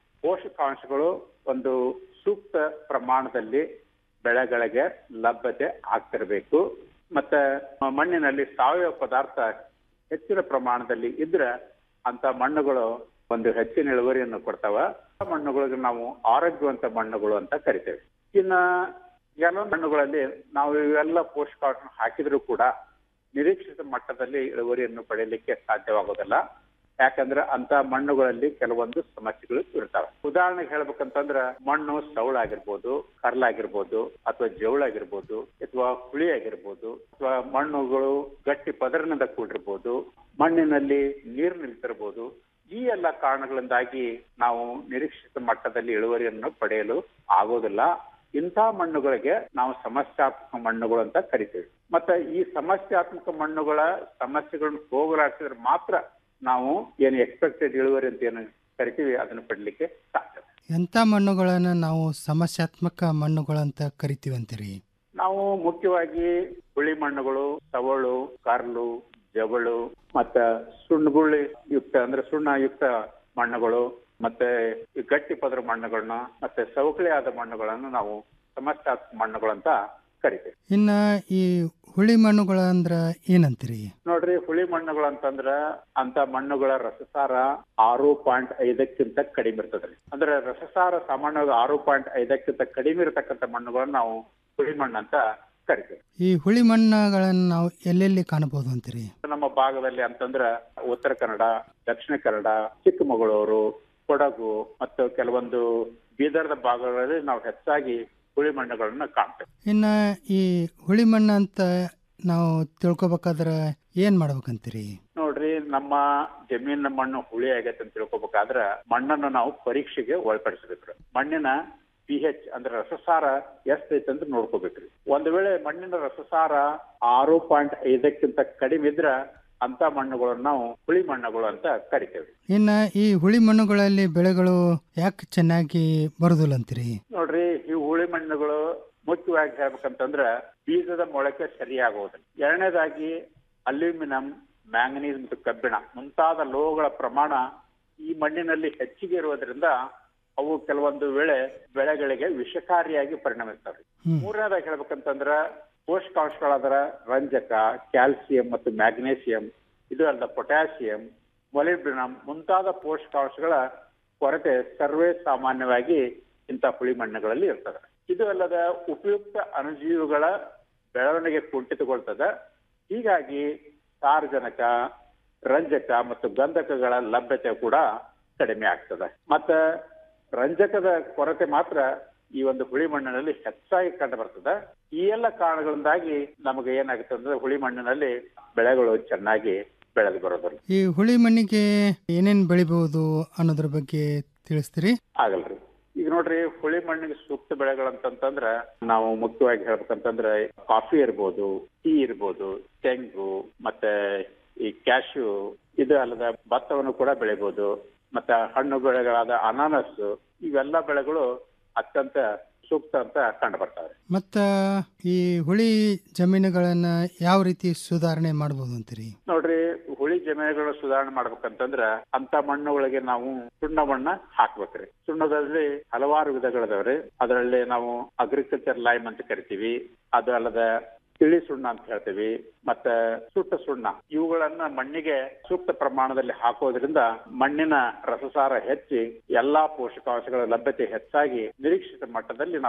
ಪೋಷಕಾಂಶಗಳು ಒಂದು ಸೂಕ್ತ ಪ್ರಮಾಣದಲ್ಲಿ ಬೆಳೆಗಳಿಗೆ ಲಭ್ಯತೆ ಆಗ್ತಿರ್ಬೇಕು ಮತ್ತೆ ಮಣ್ಣಿನಲ್ಲಿ ಸಾವಯವ ಪದಾರ್ಥ ಹೆಚ್ಚಿನ ಪ್ರಮಾಣದಲ್ಲಿ ಇದ್ರೆ ಅಂತ ಮಣ್ಣುಗಳು ಒಂದು ಹೆಚ್ಚಿನ ಇಳುವರಿಯನ್ನು ಕೊಡ್ತಾವ ಆ ಮಣ್ಣುಗಳಿಗೆ ನಾವು ಆರೋಗ್ಯವಂತ ಮಣ್ಣುಗಳು ಅಂತ ಕರಿತೇವೆ ಇನ್ನ ಕೆಲವೊಂದು ಮಣ್ಣುಗಳಲ್ಲಿ ನಾವು ಇವೆಲ್ಲ ಪೋಷಕಾಂಶ ಹಾಕಿದ್ರು ಕೂಡ ನಿರೀಕ್ಷಿತ ಮಟ್ಟದಲ್ಲಿ ಇಳುವರಿಯನ್ನು ಪಡೆಯಲಿಕ್ಕೆ ಸಾಧ್ಯವಾಗೋದಿಲ್ಲ ಯಾಕಂದ್ರೆ ಅಂತ ಮಣ್ಣುಗಳಲ್ಲಿ ಕೆಲವೊಂದು ಸಮಸ್ಯೆಗಳು ಇರ್ತಾವೆ ಉದಾಹರಣೆಗೆ ಹೇಳ್ಬೇಕಂತಂದ್ರ ಮಣ್ಣು ಸೌಳಾಗಿರ್ಬೋದು ಕರ್ಲಾಗಿರ್ಬೋದು ಅಥವಾ ಜೌಳಾಗಿರ್ಬೋದು ಅಥವಾ ಹುಳಿ ಆಗಿರ್ಬೋದು ಅಥವಾ ಮಣ್ಣುಗಳು ಗಟ್ಟಿ ಪದರಿನಿಂದ ಕೂಡಿರ್ಬೋದು ಮಣ್ಣಿನಲ್ಲಿ ನೀರು ನಿಲ್ತಿರ್ಬೋದು ಈ ಎಲ್ಲ ಕಾರಣಗಳಿಂದಾಗಿ ನಾವು ನಿರೀಕ್ಷಿತ ಮಟ್ಟದಲ್ಲಿ ಇಳುವರಿಯನ್ನು ಪಡೆಯಲು ಆಗೋದಿಲ್ಲ ಇಂಥ ಮಣ್ಣುಗಳಿಗೆ ನಾವು ಸಮಸ್ಯಾತ್ಮಕ ಮಣ್ಣುಗಳು ಅಂತ ಕರಿತೀವಿ ಮತ್ತೆ ಈ ಸಮಸ್ಯಾತ್ಮಕ ಮಣ್ಣುಗಳ ಸಮಸ್ಯೆಗಳನ್ನು ಹೋಗಲಾಡಿಸಿದ್ರೆ ಮಾತ್ರ ನಾವು ಏನು ಎಕ್ಸ್ಪೆಕ್ಟೆಡ್ ಇಳುವರಿ ಅಂತ ಏನು ಕರಿತೀವಿ ಅದನ್ನು ಪಡಲಿಕ್ಕೆ ಸಾಧ್ಯ ಎಂಥ ಮಣ್ಣುಗಳನ್ನು ನಾವು ಸಮಸ್ಯಾತ್ಮಕ ಮಣ್ಣುಗಳು ಅಂತ ಕರಿತೀವಿ ಅಂತೀರಿ ನಾವು ಮುಖ್ಯವಾಗಿ ಹುಳಿ ಮಣ್ಣುಗಳು ಸವಳು ಕಾರ್ಲು ಜವಳು ಮತ್ತ ಸುಣ್ಣಗುಳ್ಳಿ ಯುಕ್ತ ಅಂದ್ರೆ ಸುಣ್ಣ ಯುಕ್ತ ಮಣ್ಣುಗಳು ಮತ್ತೆ ಈ ಗಟ್ಟಿ ಪದರ ಮಣ್ಣುಗಳನ್ನ ಮತ್ತೆ ಸವಕಳಿ ಆದ ಮಣ್ಣುಗಳನ್ನು ನಾವು ಸಮಸ್ಯಾತ್ಮಕ ಮಣ್ಣುಗಳಂತ ಕರಿತೀವಿ ಇನ್ನು ಈ ಹುಳಿ ಮಣ್ಣುಗಳು ಅಂದ್ರೆ ಏನಂತೀರಿ ನೋಡ್ರಿ ಹುಳಿ ಮಣ್ಣುಗಳು ಅಂತಂದ್ರ ಅಂತ ಮಣ್ಣುಗಳ ರಸಸಾರ ಆರು ಪಾಯಿಂಟ್ ಐದಕ್ಕಿಂತ ಕಡಿಮೆ ಇರ್ತದ್ರಿ ಅಂದ್ರೆ ರಸಸಾರ ಸಾಮಾನ್ಯವಾಗಿ ಆರು ಪಾಯಿಂಟ್ ಐದಕ್ಕಿಂತ ಕಡಿಮೆ ಇರತಕ್ಕಂತ ಮಣ್ಣುಗಳನ್ನ ನಾವು ಹುಳಿ ಮಣ್ಣು ಅಂತ ಕರಿತೀವಿ ಈ ಹುಳಿ ಮಣ್ಣುಗಳನ್ನು ನಾವು ಎಲ್ಲೆಲ್ಲಿ ಕಾಣಬಹುದು ಅಂತೀರಿ ನಮ್ಮ ಭಾಗದಲ್ಲಿ ಅಂತಂದ್ರ ಉತ್ತರ ಕನ್ನಡ ದಕ್ಷಿಣ ಕನ್ನಡ ಚಿಕ್ಕಮಗಳೂರು ಕೊಡಗು ಮತ್ತು ಕೆಲವೊಂದು ಬೀದರ್ದ ಭಾಗಗಳಲ್ಲಿ ನಾವು ಹೆಚ್ಚಾಗಿ ಹುಳಿ ಮಣ್ಣುಗಳನ್ನ ಕಾಣ್ತೇವೆ ಇನ್ನು ಈ ಹುಳಿ ಮಣ್ಣು ಅಂತ ನಾವು ತಿಳ್ಕೊಬೇಕಾದ್ರೆ ಏನು ಮಾಡ್ಬೇಕಂತೀರಿ ನೋಡ್ರಿ ನಮ್ಮ ಜಮೀನಿನ ಮಣ್ಣು ಹುಳಿ ಆಗೈತೆ ಅಂತ ತಿಳ್ಕೊಬೇಕಾದ್ರ ಮಣ್ಣನ್ನು ನಾವು ಪರೀಕ್ಷೆಗೆ ಒಳಪಡಿಸಬೇಕ್ರಿ ಮಣ್ಣಿನ ಪಿ ಎಚ್ ಅಂದ್ರೆ ರಸಸಾರ ಎಷ್ಟೈತೆ ಅಂತ ನೋಡ್ಕೋಬೇಕ್ರಿ ಒಂದ್ ವೇಳೆ ಮಣ್ಣಿನ ರಸಸಾರ ಆರು ಪಾಯಿಂಟ್ ಐದಕ್ಕಿಂತ ಕಡಿಮೆ ಇದ್ರ ಅಂತ ಮಣ್ಣುಗಳನ್ನು ನಾವು ಹುಳಿ ಮಣ್ಣುಗಳು ಅಂತ ಕರಿತೇವೆ ಇನ್ನು ಈ ಹುಳಿ ಮಣ್ಣುಗಳಲ್ಲಿ ಬೆಳೆಗಳು ಯಾಕೆ ಚೆನ್ನಾಗಿ ಬರುದಿಲ್ಲ ಅಂತೀರಿ ನೋಡ್ರಿ ಈ ಹುಳಿ ಮಣ್ಣುಗಳು ಮುಖ್ಯವಾಗಿ ಹೇಳ್ಬೇಕಂತಂದ್ರ ಬೀಜದ ಮೊಳಕೆ ಸರಿಯಾಗುವುದಿಲ್ಲ ಎರಡನೇದಾಗಿ ಅಲ್ಯೂಮಿನಿಯಂ ಮ್ಯಾಂಗನೀಸ್ ಮತ್ತು ಕಬ್ಬಿಣ ಮುಂತಾದ ಲೋಹಗಳ ಪ್ರಮಾಣ ಈ ಮಣ್ಣಿನಲ್ಲಿ ಹೆಚ್ಚಿಗೆ ಇರುವುದರಿಂದ ಅವು ಕೆಲವೊಂದು ವೇಳೆ ಬೆಳೆಗಳಿಗೆ ವಿಷಕಾರಿಯಾಗಿ ಪರಿಣಮಿಸ್ತವೆ ಮೂರನೇದಾಗಿ ಹೇಳ್ಬೇಕಂತಂದ್ರ ಪೋಷಕಾಂಶಗಳಾದ ರಂಜಕ ಕ್ಯಾಲ್ಸಿಯಂ ಮತ್ತು ಮ್ಯಾಗ್ನೇಸಿಯಂ ಇದು ಅಲ್ಲದ ಪೊಟ್ಯಾಸಿಯಂ ಮೊಲಿಬ್ಡಿನಮ್ ಮುಂತಾದ ಪೋಷಕಾಂಶಗಳ ಕೊರತೆ ಸರ್ವೇ ಸಾಮಾನ್ಯವಾಗಿ ಇಂಥ ಹುಳಿ ಮಣ್ಣುಗಳಲ್ಲಿ ಇರ್ತದೆ ಇದು ಅಲ್ಲದ ಉಪಯುಕ್ತ ಅಣುಜೀವಿಗಳ ಬೆಳವಣಿಗೆ ಕುಂಠಿತಗೊಳ್ತದೆ ಹೀಗಾಗಿ ಸಾರಜನಕ ರಂಜಕ ಮತ್ತು ಗಂಧಕಗಳ ಲಭ್ಯತೆ ಕೂಡ ಕಡಿಮೆ ಆಗ್ತದೆ ಮತ್ತ ರಂಜಕದ ಕೊರತೆ ಮಾತ್ರ ಈ ಒಂದು ಹುಳಿ ಮಣ್ಣಿನಲ್ಲಿ ಹೆಚ್ಚಾಗಿ ಕಂಡು ಬರ್ತದೆ ಈ ಎಲ್ಲ ಕಾರಣಗಳಿಂದಾಗಿ ನಮಗೆ ಏನಾಗುತ್ತೆ ಅಂದ್ರೆ ಹುಳಿ ಮಣ್ಣಿನಲ್ಲಿ ಬೆಳೆಗಳು ಚೆನ್ನಾಗಿ ಬೆಳೆದು ಬರೋದಿಲ್ಲ ಈ ಹುಳಿ ಮಣ್ಣಿಗೆ ಏನೇನು ಬೆಳಿಬಹುದು ಅನ್ನೋದ್ರ ಬಗ್ಗೆ ತಿಳಿಸ್ತೀರಿ ಆಗಲ್ರಿ ಈಗ ನೋಡ್ರಿ ಹುಳಿ ಮಣ್ಣಿಗೆ ಸೂಕ್ತ ಬೆಳೆಗಳಂತಂದ್ರ ನಾವು ಮುಖ್ಯವಾಗಿ ಹೇಳ್ಬೇಕಂತಂದ್ರೆ ಕಾಫಿ ಇರ್ಬೋದು ಟೀ ಇರ್ಬೋದು ತೆಂಗು ಮತ್ತೆ ಈ ಕ್ಯಾಶ್ಯೂ ಇದು ಅಲ್ಲದ ಭತ್ತವನ್ನು ಕೂಡ ಬೆಳಿಬಹುದು ಮತ್ತೆ ಹಣ್ಣು ಬೆಳೆಗಳಾದ ಅನಾನಸ್ ಇವೆಲ್ಲ ಬೆಳೆಗಳು ಅತ್ಯಂತ ಸೂಕ್ತ ಅಂತ ಕಂಡು ಬರ್ತವೆ ಮತ್ತು ಈ ಹುಳಿ ಜಮೀನುಗಳನ್ನು ಯಾವ ರೀತಿ ಸುಧಾರಣೆ ಮಾಡ್ಬೋದು ಅಂತೀರಿ ನೋಡ್ರಿ ಹುಳಿ ಜಮೀನುಗಳ ಸುಧಾರಣೆ ಮಾಡ್ಬೇಕಂತಂದ್ರ ಅಂತ ಮಣ್ಣುಗಳಿಗೆ ನಾವು ಸುಣ್ಣ ಮಣ್ಣ ಹಾಕ್ಬೇಕ್ರಿ ಸುಣ್ಣದಲ್ಲಿ ಹಲವಾರು ವಿಧಗಳಿದಾವ್ರಿ ಅದರಲ್ಲಿ ನಾವು ಅಗ್ರಿಕಲ್ಚರ್ ಲೈಮ್ ಅಂತ ಕರಿತೀವಿ ಅದು ಅಲ್ಲದ ತಿಳಿ ಸುಣ್ಣ ಅಂತ ಹೇಳ್ತೀವಿ ಮತ್ತೆ ಸುಟ್ಟ ಸುಣ್ಣ ಇವುಗಳನ್ನ ಮಣ್ಣಿಗೆ ಸೂಕ್ತ ಪ್ರಮಾಣದಲ್ಲಿ ಹಾಕೋದ್ರಿಂದ ಮಣ್ಣಿನ ರಸಸಾರ ಹೆಚ್ಚಿ ಎಲ್ಲಾ ಪೋಷಕಾಂಶಗಳ ಲಭ್ಯತೆ ಹೆಚ್ಚಾಗಿ ನಿರೀಕ್ಷಿತ ಮಟ್ಟದಲ್ಲಿ ನಾವು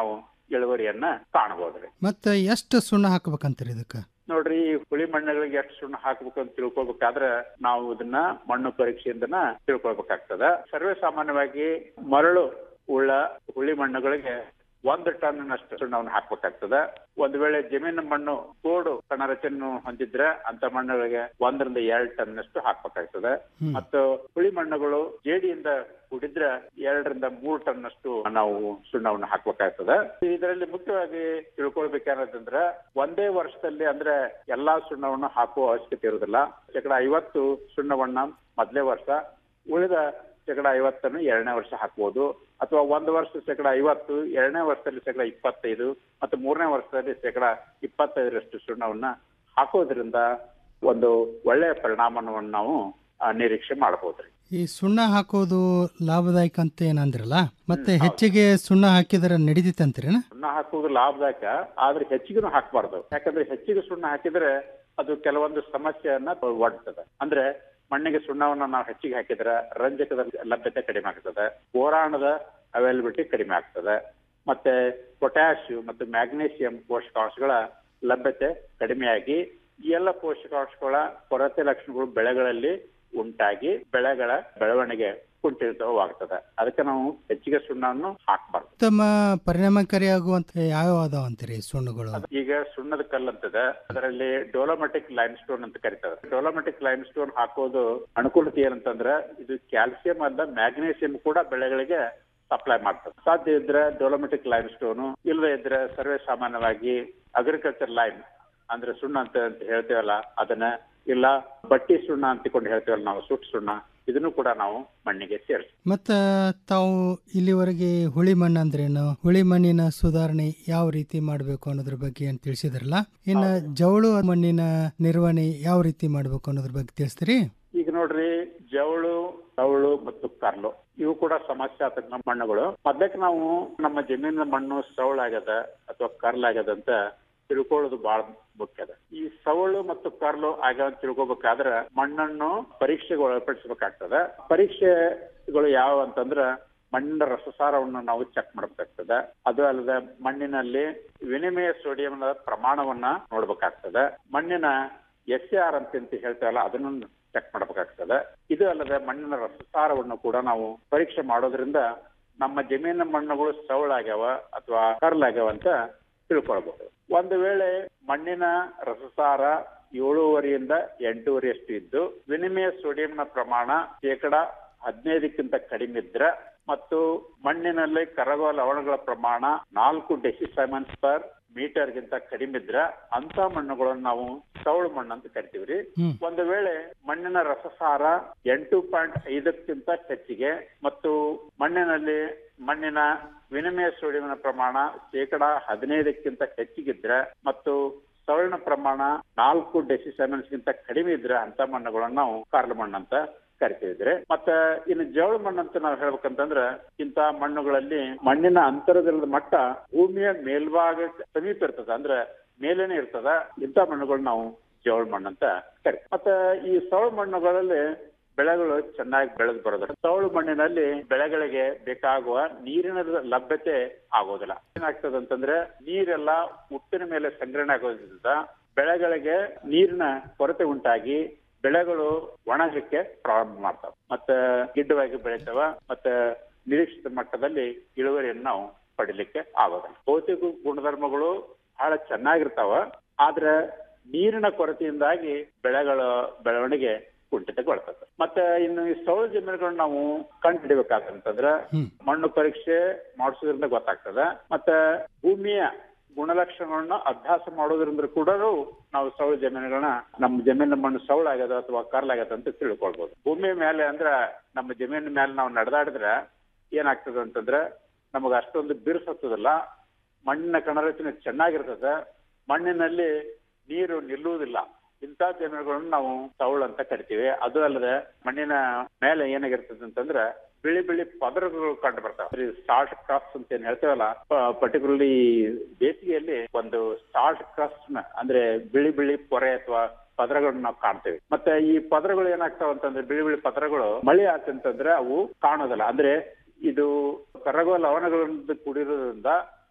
ಇಳುವರಿಯನ್ನ ಕಾಣಬಹುದ್ರಿ ಮತ್ತೆ ಎಷ್ಟು ಸುಣ್ಣ ಹಾಕ್ಬೇಕಂತೀರಿ ಇದಕ್ಕೆ ನೋಡ್ರಿ ಈ ಹುಳಿ ಮಣ್ಣುಗಳಿಗೆ ಎಷ್ಟು ಸುಣ್ಣ ಹಾಕ್ಬೇಕು ಅಂತ ತಿಳ್ಕೊಬೇಕಾದ್ರೆ ನಾವು ಇದನ್ನ ಮಣ್ಣು ಪರೀಕ್ಷೆಯಿಂದನ ತಿಳ್ಕೊಳ್ಬೇಕಾಗ್ತದ ಸರ್ವೇ ಸಾಮಾನ್ಯವಾಗಿ ಮರಳು ಉಳ್ಳ ಹುಳಿ ಮಣ್ಣುಗಳಿಗೆ ಒಂದು ಟನ್ನಷ್ಟು ಸುಣ್ಣವನ್ನು ಹಾಕ್ಬೇಕಾಗ್ತದ ಒಂದ್ ವೇಳೆ ಜಮೀನು ಮಣ್ಣು ಕೋಡು ಕಣ ರಚನೆ ಹೊಂದಿದ್ರೆ ಅಂತ ಮಣ್ಣುಗಳಿಗೆ ಒಂದರಿಂದ ಎರಡು ಟನ್ನಷ್ಟು ಹಾಕ್ಬೇಕಾಗ್ತದೆ ಮತ್ತು ಹುಳಿ ಮಣ್ಣುಗಳು ಜೇಡಿಯಿಂದ ಕೂಡಿದ್ರೆ ಎರಡರಿಂದ ಮೂರು ಟನ್ನಷ್ಟು ನಾವು ಸುಣ್ಣವನ್ನು ಹಾಕ್ಬೇಕಾಗ್ತದೆ ಇದರಲ್ಲಿ ಮುಖ್ಯವಾಗಿ ತಿಳ್ಕೊಳ್ಬೇಕಾದ್ರೆ ಒಂದೇ ವರ್ಷದಲ್ಲಿ ಅಂದ್ರೆ ಎಲ್ಲಾ ಸುಣ್ಣವನ್ನು ಹಾಕುವ ಅವಶ್ಯಕತೆ ಇರುವುದಿಲ್ಲ ಶೇಕಡ ಐವತ್ತು ಸುಣ್ಣವನ್ನ ಮೊದಲೇ ವರ್ಷ ಉಳಿದ ಶೇಕಡ ಐವತ್ತನ್ನು ಎರಡನೇ ವರ್ಷ ಹಾಕ್ಬೋದು ಅಥವಾ ಒಂದು ವರ್ಷ ಶೇಕಡ ಐವತ್ತು ಎರಡನೇ ವರ್ಷದಲ್ಲಿ ಶೇಕಡ ಇಪ್ಪತ್ತೈದು ಮತ್ತು ಮೂರನೇ ವರ್ಷದಲ್ಲಿ ಶೇಕಡ ಇಪ್ಪತ್ತೈದರಷ್ಟು ಸುಣ್ಣವನ್ನ ಹಾಕೋದ್ರಿಂದ ಒಂದು ಒಳ್ಳೆಯ ಪರಿಣಾಮವನ್ನು ನಾವು ಆ, ನಿರೀಕ್ಷೆ ಮಾಡಬಹುದ್ರಿ ಈ ಸುಣ್ಣ ಹಾಕೋದು ಲಾಭದಾಯಕ ಅಂತ ಏನಂದ್ರಲ್ಲ ಮತ್ತೆ ಹೆಚ್ಚಿಗೆ ಸುಣ್ಣ ಹಾಕಿದ್ರೆ ನಡೀತಿತ್ತಂತೀರೇನ ಸುಣ್ಣ ಹಾಕುವುದು ಲಾಭದಾಯಕ ಆದ್ರೆ ಹೆಚ್ಚಿಗೆನೂ ಹಾಕಬಾರ್ದು ಯಾಕಂದ್ರೆ ಹೆಚ್ಚಿಗೆ ಸುಣ್ಣ ಹಾಕಿದ್ರೆ ಅದು ಕೆಲವೊಂದು ಸಮಸ್ಯೆಯನ್ನ ಒಡ್ತದೆ ಅಂದ್ರೆ ಮಣ್ಣಿಗೆ ಸುಣ್ಣವನ್ನ ನಾವು ಹೆಚ್ಚಿಗೆ ಹಾಕಿದ್ರೆ ರಂಜಕದ ಲಭ್ಯತೆ ಕಡಿಮೆ ಆಗ್ತದೆ ಬೋರಾಣದ ಅವೈಲಬಿಲಿಟಿ ಕಡಿಮೆ ಆಗ್ತದೆ ಮತ್ತೆ ಪೊಟ್ಯಾಶ್ ಮತ್ತು ಮ್ಯಾಗ್ನೀಸಿಯಂ ಪೋಷಕಾಂಶಗಳ ಲಭ್ಯತೆ ಕಡಿಮೆಯಾಗಿ ಈ ಎಲ್ಲ ಪೋಷಕಾಂಶಗಳ ಕೊರತೆ ಲಕ್ಷಣಗಳು ಬೆಳೆಗಳಲ್ಲಿ ಉಂಟಾಗಿ ಬೆಳೆಗಳ ಬೆಳವಣಿಗೆ ಕುಂಠಿತವಾಗ್ತದೆ ಅದಕ್ಕೆ ನಾವು ಹೆಚ್ಚಿಗೆ ಸುಣ್ಣವನ್ನು ಹಾಕಬಾರ್ದು ಉತ್ತಮ ಪರಿಣಾಮಕಾರಿಯಾಗುವಂತ ಯಾವ ಅದಾವ ಅಂತೀರಿ ಸುಣ್ಣಗಳು ಈಗ ಸುಣ್ಣದ ಕಲ್ಲು ಅಂತದ ಅದರಲ್ಲಿ ಡೋಲೋಮೆಟಿಕ್ ಲೈಮ್ ಸ್ಟೋನ್ ಅಂತ ಕರೀತಾರೆ ಡೋಲೋಮೆಟಿಕ್ ಲೈಮ್ ಸ್ಟೋನ್ ಹಾಕೋದು ಅನುಕೂಲತೆ ಏನಂತಂದ್ರೆ ಇದು ಕ್ಯಾಲ್ಸಿಯಂ ಅಲ್ಲ ಮ್ಯಾಗ್ನೀಸಿಯಂ ಕೂಡ ಬೆಳೆಗಳಿಗೆ ಸಪ್ಲೈ ಮಾಡ್ತದೆ ಸಾಧ್ಯ ಇದ್ರೆ ಡೋಲೋಮೆಟಿಕ್ ಲೈಮ್ ಸ್ಟೋನು ಇಲ್ಲದೆ ಇದ್ರೆ ಸರ್ವೇ ಸಾಮಾನ್ಯವಾಗಿ ಅಗ್ರಿಕಲ್ಚರ್ ಲೈಮ್ ಅಂದ್ರೆ ಸುಣ್ಣ ಅಂತ ಅಂತ ಹೇಳ್ತೇವಲ್ಲ ಅದನ್ನ ಇಲ್ಲ ಬಟ್ಟಿ ಸುಣ್ಣ ಅಂತಿಕೊಂಡು ಹೇಳ್ತೇವಲ್ಲ ನಾವು ಸುಟ್ಟು ಸುಣ್ಣ ಇದನ್ನು ಕೂಡ ನಾವು ಮಣ್ಣಿಗೆ ಸೇರಿಸಿ ಮತ್ತ ತಾವು ಇಲ್ಲಿವರೆಗೆ ಹುಳಿ ಮಣ್ಣು ಅಂದ್ರೇನು ಹುಳಿ ಮಣ್ಣಿನ ಸುಧಾರಣೆ ಯಾವ ರೀತಿ ಮಾಡಬೇಕು ಅನ್ನೋದ್ರ ಬಗ್ಗೆ ಏನ್ ತಿಳಿಸಿದ್ರಲ್ಲ ಇನ್ನ ಜವಳು ಮಣ್ಣಿನ ನಿರ್ವಹಣೆ ಯಾವ ರೀತಿ ಮಾಡಬೇಕು ಅನ್ನೋದ್ರ ಬಗ್ಗೆ ತಿಳಿಸ್ತೀರಿ ಈಗ ನೋಡ್ರಿ ಜವಳು ತವಳು ಮತ್ತು ಕರ್ಲು ಇವು ಕೂಡ ಸಮಸ್ಯಾತ್ಮಕ ಮಣ್ಣುಗಳು ಮೊದಲಕ್ಕೆ ನಾವು ನಮ್ಮ ಜಮೀನಿನ ಮಣ್ಣು ಸವಳಾಗ್ಯದ ಅಥವಾ ಕರ್ಲಾಗ್ಯದ ಅಂತ ತಿಳ್ಕೊಳ್ಳೋದು ಬಹಳ ಮುಖ್ಯ ಅದ ಈ ಸವಳು ಮತ್ತು ಕರ್ಲು ಆಗ್ಯಾವ ಅಂತ ತಿಳ್ಕೊಬೇಕಾದ್ರೆ ಮಣ್ಣನ್ನು ಪರೀಕ್ಷೆಗೆ ಒಳಪಡಿಸಬೇಕಾಗ್ತದ ಪರೀಕ್ಷೆಗಳು ಯಾವ ಅಂತಂದ್ರ ಮಣ್ಣಿನ ರಸಸಾರವನ್ನು ನಾವು ಚೆಕ್ ಮಾಡಬೇಕಾಗ್ತದೆ ಅದು ಅಲ್ಲದೆ ಮಣ್ಣಿನಲ್ಲಿ ವಿನಿಮಯ ಸೋಡಿಯಂನ ಪ್ರಮಾಣವನ್ನ ನೋಡ್ಬೇಕಾಗ್ತದೆ ಮಣ್ಣಿನ ಎಸ್ ಆರ್ ಅಂತ ಅಂತ ಹೇಳ್ತೇವಲ್ಲ ಅದನ್ನು ಚೆಕ್ ಮಾಡಬೇಕಾಗ್ತದೆ ಇದು ಅಲ್ಲದೆ ಮಣ್ಣಿನ ರಸಸಾರವನ್ನು ಕೂಡ ನಾವು ಪರೀಕ್ಷೆ ಮಾಡೋದ್ರಿಂದ ನಮ್ಮ ಜಮೀನಿನ ಮಣ್ಣುಗಳು ಸವಳಾಗ್ಯಾವ ಅಥವಾ ಕರ್ಲಾಗ್ಯಾವ ಅಂತ ತಿಳ್ಕೊಳ್ಬಹುದು ಒಂದು ವೇಳೆ ಮಣ್ಣಿನ ರಸಸಾರ ಏಳೂವರೆಯಿಂದ ಎಂಟೂವರೆಯಷ್ಟು ಇದ್ದು ವಿನಿಮಯ ಸೋಡಿಯಂನ ಪ್ರಮಾಣ ಶೇಕಡ ಹದಿನೈದಕ್ಕಿಂತ ಕಡಿಮೆ ಇದ್ರೆ ಮತ್ತು ಮಣ್ಣಿನಲ್ಲಿ ಕರಗುವ ಲವಣಗಳ ಪ್ರಮಾಣ ನಾಲ್ಕು ಡೆಸಿಸೈಮನ್ಸ್ ಪರ್ ಮೀಟರ್ ಗಿಂತ ಕಡಿಮೆ ಇದ್ರೆ ಅಂತ ಮಣ್ಣುಗಳನ್ನು ನಾವು ಸವಳು ಮಣ್ಣು ಅಂತ ಕರಿತೀವ್ರಿ ಒಂದು ವೇಳೆ ಮಣ್ಣಿನ ರಸಸಾರ ಎಂಟು ಪಾಯಿಂಟ್ ಐದಕ್ಕಿಂತ ಹೆಚ್ಚಿಗೆ ಮತ್ತು ಮಣ್ಣಿನಲ್ಲಿ ಮಣ್ಣಿನ ವಿನಿಮಯ ಸೋಡಿಯಂನ ಪ್ರಮಾಣ ಶೇಕಡ ಹದಿನೈದಕ್ಕಿಂತ ಹೆಚ್ಚಿಗಿದ್ರೆ ಮತ್ತು ಸವಳಿನ ಪ್ರಮಾಣ ನಾಲ್ಕು ಡೆಸಿಸೆಮೆನ್ಸ್ ಗಿಂತ ಕಡಿಮೆ ಇದ್ರೆ ಅಂತ ಮಣ್ಣುಗಳನ್ನು ನಾವು ಕಾರ್ಲು ಮಣ್ಣು ಅಂತ ಕರಿತಿದ್ರೆ ಮತ್ತೆ ಇನ್ನು ಜವಳ ಮಣ್ಣು ಅಂತ ನಾವು ಹೇಳ್ಬೇಕಂತಂದ್ರ ಇಂತ ಮಣ್ಣುಗಳಲ್ಲಿ ಮಣ್ಣಿನ ಅಂತರದ ಮಟ್ಟ ಭೂಮಿಯ ಮೇಲ್ಭಾಗ ಸಮೀಪ ಇರ್ತದ ಅಂದ್ರೆ ಮೇಲೇನೆ ಇರ್ತದ ಇಂಥ ಮಣ್ಣುಗಳು ನಾವು ಜವಳ ಮಣ್ಣು ಅಂತ ಕರಿ ಮತ್ತೆ ಈ ಸವಳ ಮಣ್ಣುಗಳಲ್ಲಿ ಬೆಳೆಗಳು ಚೆನ್ನಾಗಿ ಬೆಳೆದು ಬರೋದಿಲ್ಲ ಸವಳು ಮಣ್ಣಿನಲ್ಲಿ ಬೆಳೆಗಳಿಗೆ ಬೇಕಾಗುವ ನೀರಿನ ಲಭ್ಯತೆ ಆಗೋದಿಲ್ಲ ಏನಾಗ್ತದೆ ಅಂತಂದ್ರೆ ನೀರೆಲ್ಲ ಉಟ್ಟಿನ ಮೇಲೆ ಸಂಗ್ರಹಣೆ ಆಗೋದ್ರಿಂದ ಬೆಳೆಗಳಿಗೆ ನೀರಿನ ಕೊರತೆ ಉಂಟಾಗಿ ಬೆಳೆಗಳು ಒಣಗಕ್ಕೆ ಪ್ರಾರಂಭ ಮಾಡ್ತಾವ ಮತ್ತೆ ಗಿಡ್ಡವಾಗಿ ಬೆಳಿತಾವ ಮತ್ತೆ ನಿರೀಕ್ಷಿತ ಮಟ್ಟದಲ್ಲಿ ಇಳುವರಿಯನ್ನು ನಾವು ಪಡಿಲಿಕ್ಕೆ ಆಗೋದಿಲ್ಲ ಭೌತಿಕ ಗುಣಧರ್ಮಗಳು ಬಹಳ ಚೆನ್ನಾಗಿರ್ತಾವ ಆದ್ರೆ ನೀರಿನ ಕೊರತೆಯಿಂದಾಗಿ ಬೆಳೆಗಳ ಬೆಳವಣಿಗೆ ಕುಂಠಿತಗೊಳ್ತದೆ ಮತ್ತೆ ಇನ್ನು ಈ ಸೌರ ಜಮೀನುಗಳನ್ನ ನಾವು ಕಂಡು ಹಿಡಿಬೇಕಾದಂತಂದ್ರ ಮಣ್ಣು ಪರೀಕ್ಷೆ ಮಾಡಿಸೋದ್ರಿಂದ ಗೊತ್ತಾಗ್ತದೆ ಮತ್ತೆ ಭೂಮಿಯ ಗುಣಲಕ್ಷಣಗಳನ್ನ ಅಭ್ಯಾಸ ಮಾಡೋದ್ರಿಂದ ಕೂಡ ನಾವು ಸೌಳ ಜಮೀನುಗಳನ್ನ ನಮ್ಮ ಜಮೀನಿನ ಮಣ್ಣು ಸೌಳಾಗ್ಯದ ಅಥವಾ ಕರ್ಲಾಗ್ಯದ ಅಂತ ತಿಳ್ಕೊಳ್ಬಹುದು ಭೂಮಿ ಮೇಲೆ ಅಂದ್ರ ನಮ್ಮ ಜಮೀನಿನ ಮೇಲೆ ನಾವು ನಡೆದಾಡಿದ್ರೆ ಏನಾಗ್ತದೆ ಅಂತಂದ್ರೆ ನಮಗ ಅಷ್ಟೊಂದು ಬಿರುಸು ಹತ್ತದಿಲ್ಲ ಮಣ್ಣಿನ ಕಣರಚನೆ ಚೆನ್ನಾಗಿರ್ತದೆ ಮಣ್ಣಿನಲ್ಲಿ ನೀರು ನಿಲ್ಲುವುದಿಲ್ಲ ಇಂಥ ಜಮೀನುಗಳನ್ನು ನಾವು ಸೌಳು ಅಂತ ಕರಿತೀವಿ ಅದು ಅಲ್ಲದೆ ಮಣ್ಣಿನ ಮೇಲೆ ಏನಾಗಿರ್ತದೆ ಅಂತಂದ್ರೆ ಬಿಳಿ ಬಿಳಿ ಪದರಗಳು ಕಂಡು ಬರ್ತಾವೆ ಸಾಲ್ಟ್ ಕ್ರಾಪ್ಸ್ ಅಂತ ಏನ್ ಹೇಳ್ತೇವಲ್ಲ ಪರ್ಟಿಕ್ಯುಲರ್ಲಿ ಬೇಸಿಗೆಯಲ್ಲಿ ಒಂದು ಸಾಲ್ಟ್ ಕ್ರಾಪ್ಸ್ ಅಂದ್ರೆ ಬಿಳಿ ಬಿಳಿ ಪೊರೆ ಅಥವಾ ಪದರಗಳನ್ನ ನಾವು ಕಾಣ್ತೇವೆ ಮತ್ತೆ ಈ ಪದರಗಳು ಏನಾಗ್ತಾವ ಅಂತಂದ್ರೆ ಬಿಳಿ ಬಿಳಿ ಪದರಗಳು ಮಳೆ ಆತಂತಂದ್ರೆ ಅವು ಕಾಣೋದಿಲ್ಲ ಅಂದ್ರೆ ಇದು ಕರಗುವ ಲವಣಗಳಿಂದ ಕೂಡಿರೋದ್ರಿಂದ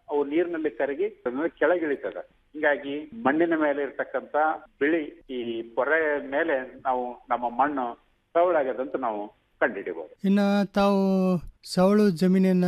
ಅವು ನೀರಿನಲ್ಲಿ ಕರಗಿ ಅದನ್ನ ಕೆಳಗಿಳಿತದೆ ಹಿಂಗಾಗಿ ಮಣ್ಣಿನ ಮೇಲೆ ಇರ್ತಕ್ಕಂತ ಬಿಳಿ ಈ ಪೊರೆ ಮೇಲೆ ನಾವು ನಮ್ಮ ಮಣ್ಣು ಸವಳಾಗದಂತ ನಾವು ಕಂಡುಹಿಡಿಬಹುದು ಇನ್ನು ತಾವು ಸವಳು ಜಮೀನಿನ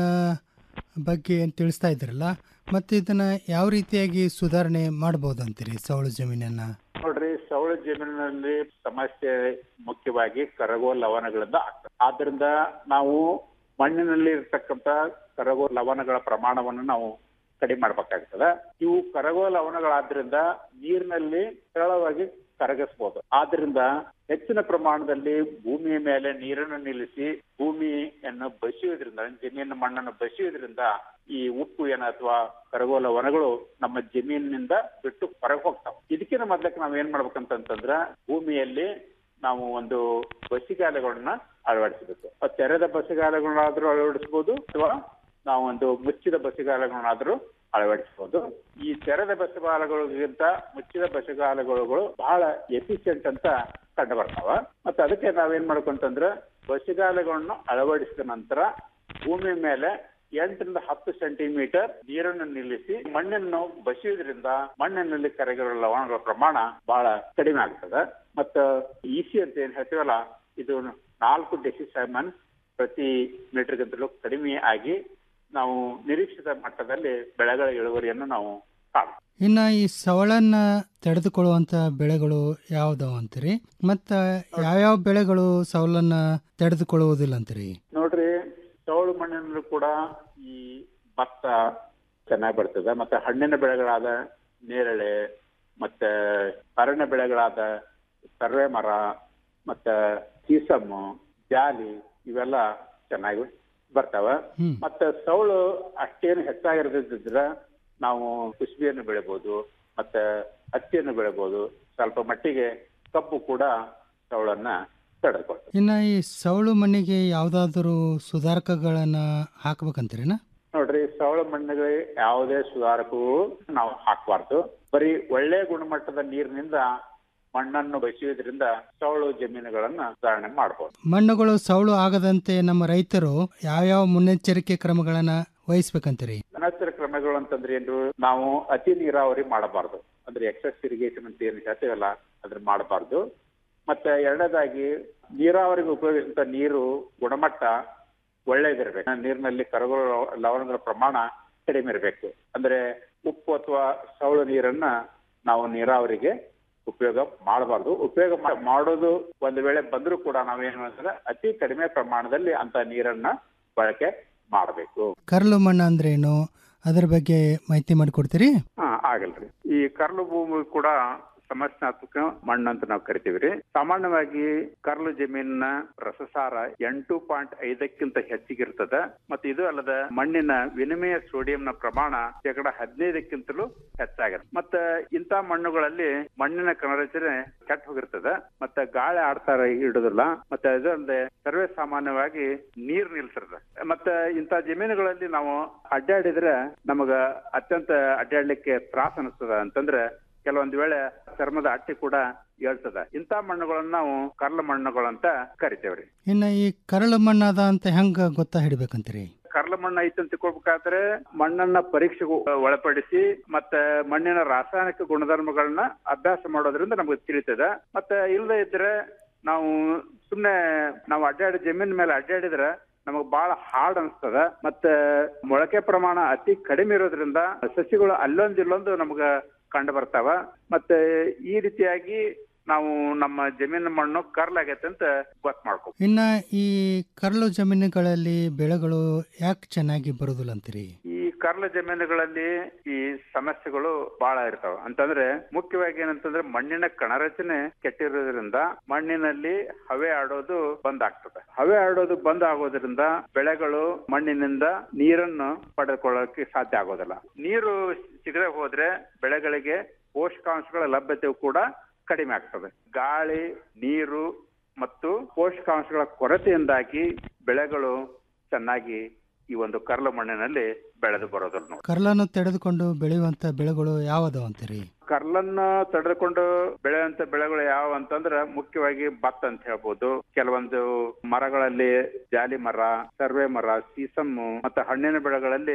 ಬಗ್ಗೆ ಏನ್ ತಿಳಿಸ್ತಾ ಇದ್ರಲ್ಲ ಮತ್ತೆ ಇದನ್ನ ಯಾವ ರೀತಿಯಾಗಿ ಸುಧಾರಣೆ ಮಾಡಬಹುದು ಅಂತೀರಿ ಸವಳು ಜಮೀನನ್ನ ನೋಡ್ರಿ ಸವಳು ಜಮೀನಿನಲ್ಲಿ ಸಮಸ್ಯೆ ಮುಖ್ಯವಾಗಿ ಕರಗೋ ಲವಣಗಳಿಂದ ಆಗ್ತದೆ ಆದ್ರಿಂದ ನಾವು ಮಣ್ಣಿನಲ್ಲಿ ಇರ್ತಕ್ಕಂತ ಕರಗೋ ಲವಣಗಳ ಪ್ರಮಾಣವನ್ನು ನಾವು ಕಡಿಮೆ ಮಾಡ್ಬೇಕಾಗ್ತದೆ ಇವು ಕರಗೋ ಲವಣಗಳಾದ್ರಿಂದ ನೀರಿನಲ್ಲಿ ಸರಳವಾಗಿ ಕರಗಿಸಬಹುದು ಆದ್ರಿಂದ ಹೆಚ್ಚಿನ ಪ್ರಮಾಣದಲ್ಲಿ ಭೂಮಿಯ ಮೇಲೆ ನೀರನ್ನು ನಿಲ್ಲಿಸಿ ಭೂಮಿಯನ್ನು ಬಸಿಯುವುದರಿಂದ ಜಮೀನಿನ ಮಣ್ಣನ್ನು ಬಸಿಯುವುದರಿಂದ ಈ ಉಪ್ಪು ಏನ ಅಥವಾ ಕರಗೋ ಲವಣಗಳು ನಮ್ಮ ಜಮೀನಿನಿಂದ ಬಿಟ್ಟು ಹೊರಗೆ ಹೋಗ್ತಾವ ಇದಕ್ಕಿಂತ ಮೊದ್ಲಕ್ಕೆ ನಾವ್ ಏನ್ ಮಾಡ್ಬೇಕಂತಂದ್ರ ಭೂಮಿಯಲ್ಲಿ ನಾವು ಒಂದು ಬಸಿಗಾಲಗಳನ್ನ ಅಳವಡಿಸಬೇಕು ಅದ್ ತೆರೆದ ಬಸಿಗಾಲಗಳನ್ನಾದ್ರೂ ಅಳವಡಿಸಬಹುದು ಅಥವಾ ನಾವು ಒಂದು ಮುಚ್ಚಿದ ಬಸಿಗಾಲಗಳನ್ನಾದ್ರೂ ಅಳವಡಿಸಬಹುದು ಈ ತೆರೆದ ಬಸಗಾಲಗಳಿಗಿಂತ ಮುಚ್ಚಿದ ಬಸಗಾಲಗಳು ಬಹಳ ಎಫಿಷಿಯಂಟ್ ಅಂತ ಕಂಡು ಬರ್ತಾವ ಮತ್ತೆ ಅದಕ್ಕೆ ನಾವೇನ್ ಮಾಡ್ಕೊಂತಂದ್ರ ಬಸಿಗಾಲಗಳನ್ನು ಅಳವಡಿಸಿದ ನಂತರ ಭೂಮಿ ಮೇಲೆ ಎಂಟರಿಂದ ಹತ್ತು ಸೆಂಟಿಮೀಟರ್ ನೀರನ್ನು ನಿಲ್ಲಿಸಿ ಮಣ್ಣನ್ನು ಬಸಿಯುವುದರಿಂದ ಮಣ್ಣಿನಲ್ಲಿ ಕರಗಿರೋ ಲವಣಗಳ ಪ್ರಮಾಣ ಬಹಳ ಕಡಿಮೆ ಆಗ್ತದೆ ಮತ್ತ ಇಸಿ ಅಂತ ಏನ್ ಹೇಳ್ತೀವಲ್ಲ ಇದು ನಾಲ್ಕು ಡೆಸಿಸೈಮನ್ ಪ್ರತಿ ಮೀಟರ್ಗಿಂತಲೂ ಕಡಿಮೆ ಆಗಿ ನಾವು ನಿರೀಕ್ಷಿತ ಮಟ್ಟದಲ್ಲಿ ಬೆಳೆಗಳ ಇಳುವರಿಯನ್ನು ನಾವು ಕಾಣಬಹುದು ಇನ್ನ ಈ ಸವಳನ್ನ ತಡೆದುಕೊಳ್ಳುವಂತ ಬೆಳೆಗಳು ಯಾವ್ದಾವ ಅಂತೀರಿ ಮತ್ತ ಯಾವ್ಯಾವ ಬೆಳೆಗಳು ಸವಳನ್ನ ತಡೆದುಕೊಳ್ಳುವುದಿಲ್ಲ ಅಂತೀರಿ ನೋಡ್ರಿ ಸವಳು ಮಣ್ಣಿನಲ್ಲೂ ಕೂಡ ಈ ಭತ್ತ ಚೆನ್ನಾಗಿ ಬರ್ತದೆ ಮತ್ತೆ ಹಣ್ಣಿನ ಬೆಳೆಗಳಾದ ನೇರಳೆ ಮತ್ತೆ ಅರಣ್ಯ ಬೆಳೆಗಳಾದ ಸರ್ವೆ ಮರ ಮತ್ತೆ ಸೀಸಮ್ಮು ಜಾಲಿ ಇವೆಲ್ಲ ಚೆನ್ನಾಗಿ ಬರ್ತಾವ ಮತ್ತೆ ಸೌಳು ಅಷ್ಟೇನು ಹೆಚ್ಚಾಗಿರದಿದ್ರ ನಾವು ಕುಸುಬಿಯನ್ನು ಬೆಳಿಬಹುದು ಮತ್ತೆ ಹತ್ತಿಯನ್ನು ಬೆಳಿಬಹುದು ಸ್ವಲ್ಪ ಮಟ್ಟಿಗೆ ಕಬ್ಬು ಕೂಡ ಸೌಳನ್ನ ತಡೆದುಕೊಳ್ತದೆ ಇನ್ನ ಈ ಸವಳು ಮಣ್ಣಿಗೆ ಯಾವ್ದಾದ್ರು ಸುಧಾರಕಗಳನ್ನ ಹಾಕ್ಬೇಕಂತೀರಿನ ನೋಡ್ರಿ ಸವಳ ಮಣ್ಣಿಗೆ ಯಾವುದೇ ಸುಧಾರಕವು ನಾವು ಹಾಕಬಾರ್ದು ಬರೀ ಒಳ್ಳೆ ಗುಣಮಟ್ಟದ ನೀರಿನಿಂದ ಮಣ್ಣನ್ನು ಬಸಿಯುವುದರಿಂದ ಸವಳು ಜಮೀನುಗಳನ್ನ ಸುಧಾರಣೆ ಮಾಡಬಹುದು ಮಣ್ಣುಗಳು ಸವಳು ಆಗದಂತೆ ನಮ್ಮ ರೈತರು ಯಾವ್ಯಾವ ಮುನ್ನೆಚ್ಚರಿಕೆ ಕ್ರಮಗಳನ್ನ ವಹಿಸ್ಬೇಕಂತೀರಿ ಅನವಸರ ಕ್ರಮಗಳು ಅಂತಂದ್ರೆ ಏನು ನಾವು ಅತಿ ನೀರಾವರಿ ಮಾಡಬಾರ್ದು ಅಂದ್ರೆ ಎಕ್ಸೆಸ್ ಇರಿಗೇಷನ್ ಅಂತ ಏನ್ ಹೇಳ್ತೀವಲ್ಲ ಅದ್ರ ಮಾಡಬಾರ್ದು ಮತ್ತೆ ಎರಡನೇದಾಗಿ ನೀರಾವರಿಗೆ ಉಪಯೋಗಿಸಿದ ನೀರು ಗುಣಮಟ್ಟ ಒಳ್ಳೇದಿರ್ಬೇಕು ನೀರಿನಲ್ಲಿ ಕರಗೋ ಲವಣಗಳ ಪ್ರಮಾಣ ಕಡಿಮೆ ಇರಬೇಕು ಅಂದ್ರೆ ಉಪ್ಪು ಅಥವಾ ಸವಳು ನೀರನ್ನ ನಾವು ನೀರಾವರಿಗೆ ಉಪಯೋಗ ಮಾಡಬಾರ್ದು ಉಪಯೋಗ ಮಾ- ಮಾಡೋದು ಒಂದು ವೇಳೆ ಬಂದರೂ ಕೂಡ ನಾವೇನು ಅಂದ್ರೆ ಅತಿ ಕಡಿಮೆ ಪ್ರಮಾಣದಲ್ಲಿ ಅಂತ ನೀರನ್ನ ಬಳಕೆ ಮಾಡಬೇಕು ಕರ್ಲು ಮಣ್ಣು ಅಂದ್ರೇನು ಅದ್ರ ಬಗ್ಗೆ ಮಾಹಿತಿ ಮಾಡಿಕೊಡ್ತೀರಿ ಹಾ ಆಗಲ್ರಿ ಈ ಕರ್ಲು ಭೂಮಿ ಕೂಡ ಸಮಸ್ಯಾತ್ಮಕ ಮಣ್ಣು ಅಂತ ನಾವು ಕರಿತೀವಿ ರೀ ಸಾಮಾನ್ಯವಾಗಿ ಕರ್ಲು ಜಮೀನಿನ ರಸಸಾರ ಎಂಟು ಪಾಯಿಂಟ್ ಐದಕ್ಕಿಂತ ಹೆಚ್ಚಿಗಿರ್ತದ ಮತ್ತೆ ಇದು ಅಲ್ಲದ ಮಣ್ಣಿನ ವಿನಿಮಯ ಸೋಡಿಯಂನ ಪ್ರಮಾಣ ಶೇಕಡ ಹದಿನೈದಕ್ಕಿಂತಲೂ ಹೆಚ್ಚಾಗಿರುತ್ತೆ ಮತ್ತೆ ಇಂಥ ಮಣ್ಣುಗಳಲ್ಲಿ ಮಣ್ಣಿನ ಕಣರಚನೆ ಕೆಟ್ಟ ಹೋಗಿರ್ತದ ಮತ್ತೆ ಗಾಳಿ ಆಡ್ತಾರ ಇಡುದಿಲ್ಲ ಮತ್ತೆ ಅದಲ್ಲದೆ ಸರ್ವೇ ಸಾಮಾನ್ಯವಾಗಿ ನೀರ್ ನಿಲ್ಸಿರ್ತದೆ ಮತ್ತೆ ಇಂಥ ಜಮೀನುಗಳಲ್ಲಿ ನಾವು ಅಡ್ಡಾಡಿದ್ರೆ ನಮಗ ಅತ್ಯಂತ ಅಡ್ಡಾಡ್ಲಿಕ್ಕೆ ತ್ರಾಸ ಅನಿಸ್ತದ ಅಂತಂದ್ರೆ ಕೆಲವೊಂದು ವೇಳೆ ಚರ್ಮದ ಅಟ್ಟಿ ಕೂಡ ಹೇಳ್ತದ ಇಂಥ ಮಣ್ಣುಗಳನ್ನ ನಾವು ಕರ್ಲ ಮಣ್ಣುಗಳಂತ ಕರಿತೇವ್ರಿ ಇನ್ನ ಈ ಕರಳು ಮಣ್ಣಾದ ಅಂತ ಹೆಂಗ ಗೊತ್ತಾ ಹಿಡಿಬೇಕಂತೀರಿ ಕರ್ಲ ಮಣ್ಣು ಐತೆ ಅಂತ ತಿಳ್ಕೊಳ್ಬೇಕಾದ್ರೆ ಮಣ್ಣನ್ನ ಪರೀಕ್ಷೆಗೆ ಒಳಪಡಿಸಿ ಮತ್ತೆ ಮಣ್ಣಿನ ರಾಸಾಯನಿಕ ಗುಣಧರ್ಮಗಳನ್ನ ಅಭ್ಯಾಸ ಮಾಡೋದ್ರಿಂದ ನಮ್ಗೆ ತಿಳಿತದ ಮತ್ತೆ ಇಲ್ಲದೆ ಇದ್ರೆ ನಾವು ಸುಮ್ನೆ ನಾವು ಅಡ್ಡಾಡಿ ಜಮೀನ್ ಮೇಲೆ ಅಡ್ಡಾಡಿದ್ರೆ ನಮಗ್ ಬಹಳ ಹಾರ್ಡ್ ಅನ್ಸ್ತದ ಮತ್ತೆ ಮೊಳಕೆ ಪ್ರಮಾಣ ಅತಿ ಕಡಿಮೆ ಇರೋದ್ರಿಂದ ಸಸಿಗಳು ಅಲ್ಲೊಂದು ಇಲ್ಲೊಂದು ನಮ್ಗ ಕಂಡು ಬರ್ತಾವ ಮತ್ತೆ ಈ ರೀತಿಯಾಗಿ ನಾವು ನಮ್ಮ ಜಮೀನು ಮಣ್ಣು ಕರ್ಲಾಗೈತೆ ಅಂತ ಗೊತ್ತು ಮಾಡ್ಕೊ ಇನ್ನ ಈ ಕರ್ಲು ಜಮೀನುಗಳಲ್ಲಿ ಬೆಳೆಗಳು ಯಾಕೆ ಚೆನ್ನಾಗಿ ಬರುದಿಲ್ಲ ಅಂತೀರಿ ಈ ಕರ್ಲ ಜಮೀನುಗಳಲ್ಲಿ ಈ ಸಮಸ್ಯೆಗಳು ಬಹಳ ಇರ್ತಾವ ಅಂತಂದ್ರೆ ಮುಖ್ಯವಾಗಿ ಏನಂತಂದ್ರೆ ಮಣ್ಣಿನ ಕಣರಚನೆ ಕೆಟ್ಟಿರೋದ್ರಿಂದ ಮಣ್ಣಿನಲ್ಲಿ ಹವೆ ಆಡೋದು ಬಂದ್ ಆಗ್ತದೆ ಹವೆ ಆಡೋದು ಬಂದ್ ಆಗೋದ್ರಿಂದ ಬೆಳೆಗಳು ಮಣ್ಣಿನಿಂದ ನೀರನ್ನು ಪಡೆದುಕೊಳ್ಳೋಕೆ ಸಾಧ್ಯ ಆಗೋದಿಲ್ಲ ನೀರು ಸಿಗದೆ ಹೋದ್ರೆ ಬೆಳೆಗಳಿಗೆ ಪೋಷಕಾಂಶಗಳ ಲಭ್ಯತೆಯು ಕೂಡ ಕಡಿಮೆ ಆಗ್ತದೆ ಗಾಳಿ ನೀರು ಮತ್ತು ಪೋಷಕಾಂಶಗಳ ಕೊರತೆಯಿಂದಾಗಿ ಬೆಳೆಗಳು ಚೆನ್ನಾಗಿ ಈ ಒಂದು ಕರ್ಲು ಮಣ್ಣಿನಲ್ಲಿ ಬೆಳೆದು ಬರೋದಿಲ್ಲ ನೋಡಿ ಕರ್ಲನ್ನು ತೆಗೆದುಕೊಂಡು ಬೆಳೆಯುವಂತ ಬೆಳೆಗಳು ಯಾವದಾವ ಅಂತೀರಿ ಕರ್ಲನ್ನ ತಡೆದುಕೊಂಡು ಬೆಳೆಯುವಂತ ಬೆಳೆಗಳು ಯಾವ ಅಂತಂದ್ರ ಮುಖ್ಯವಾಗಿ ಭತ್ತ ಅಂತ ಹೇಳ್ಬೋದು ಕೆಲವೊಂದು ಮರಗಳಲ್ಲಿ ಜಾಲಿ ಮರ ಸರ್ವೆ ಮರ ಸೀಸಮ್ಮು ಮತ್ತೆ ಹಣ್ಣಿನ ಬೆಳೆಗಳಲ್ಲಿ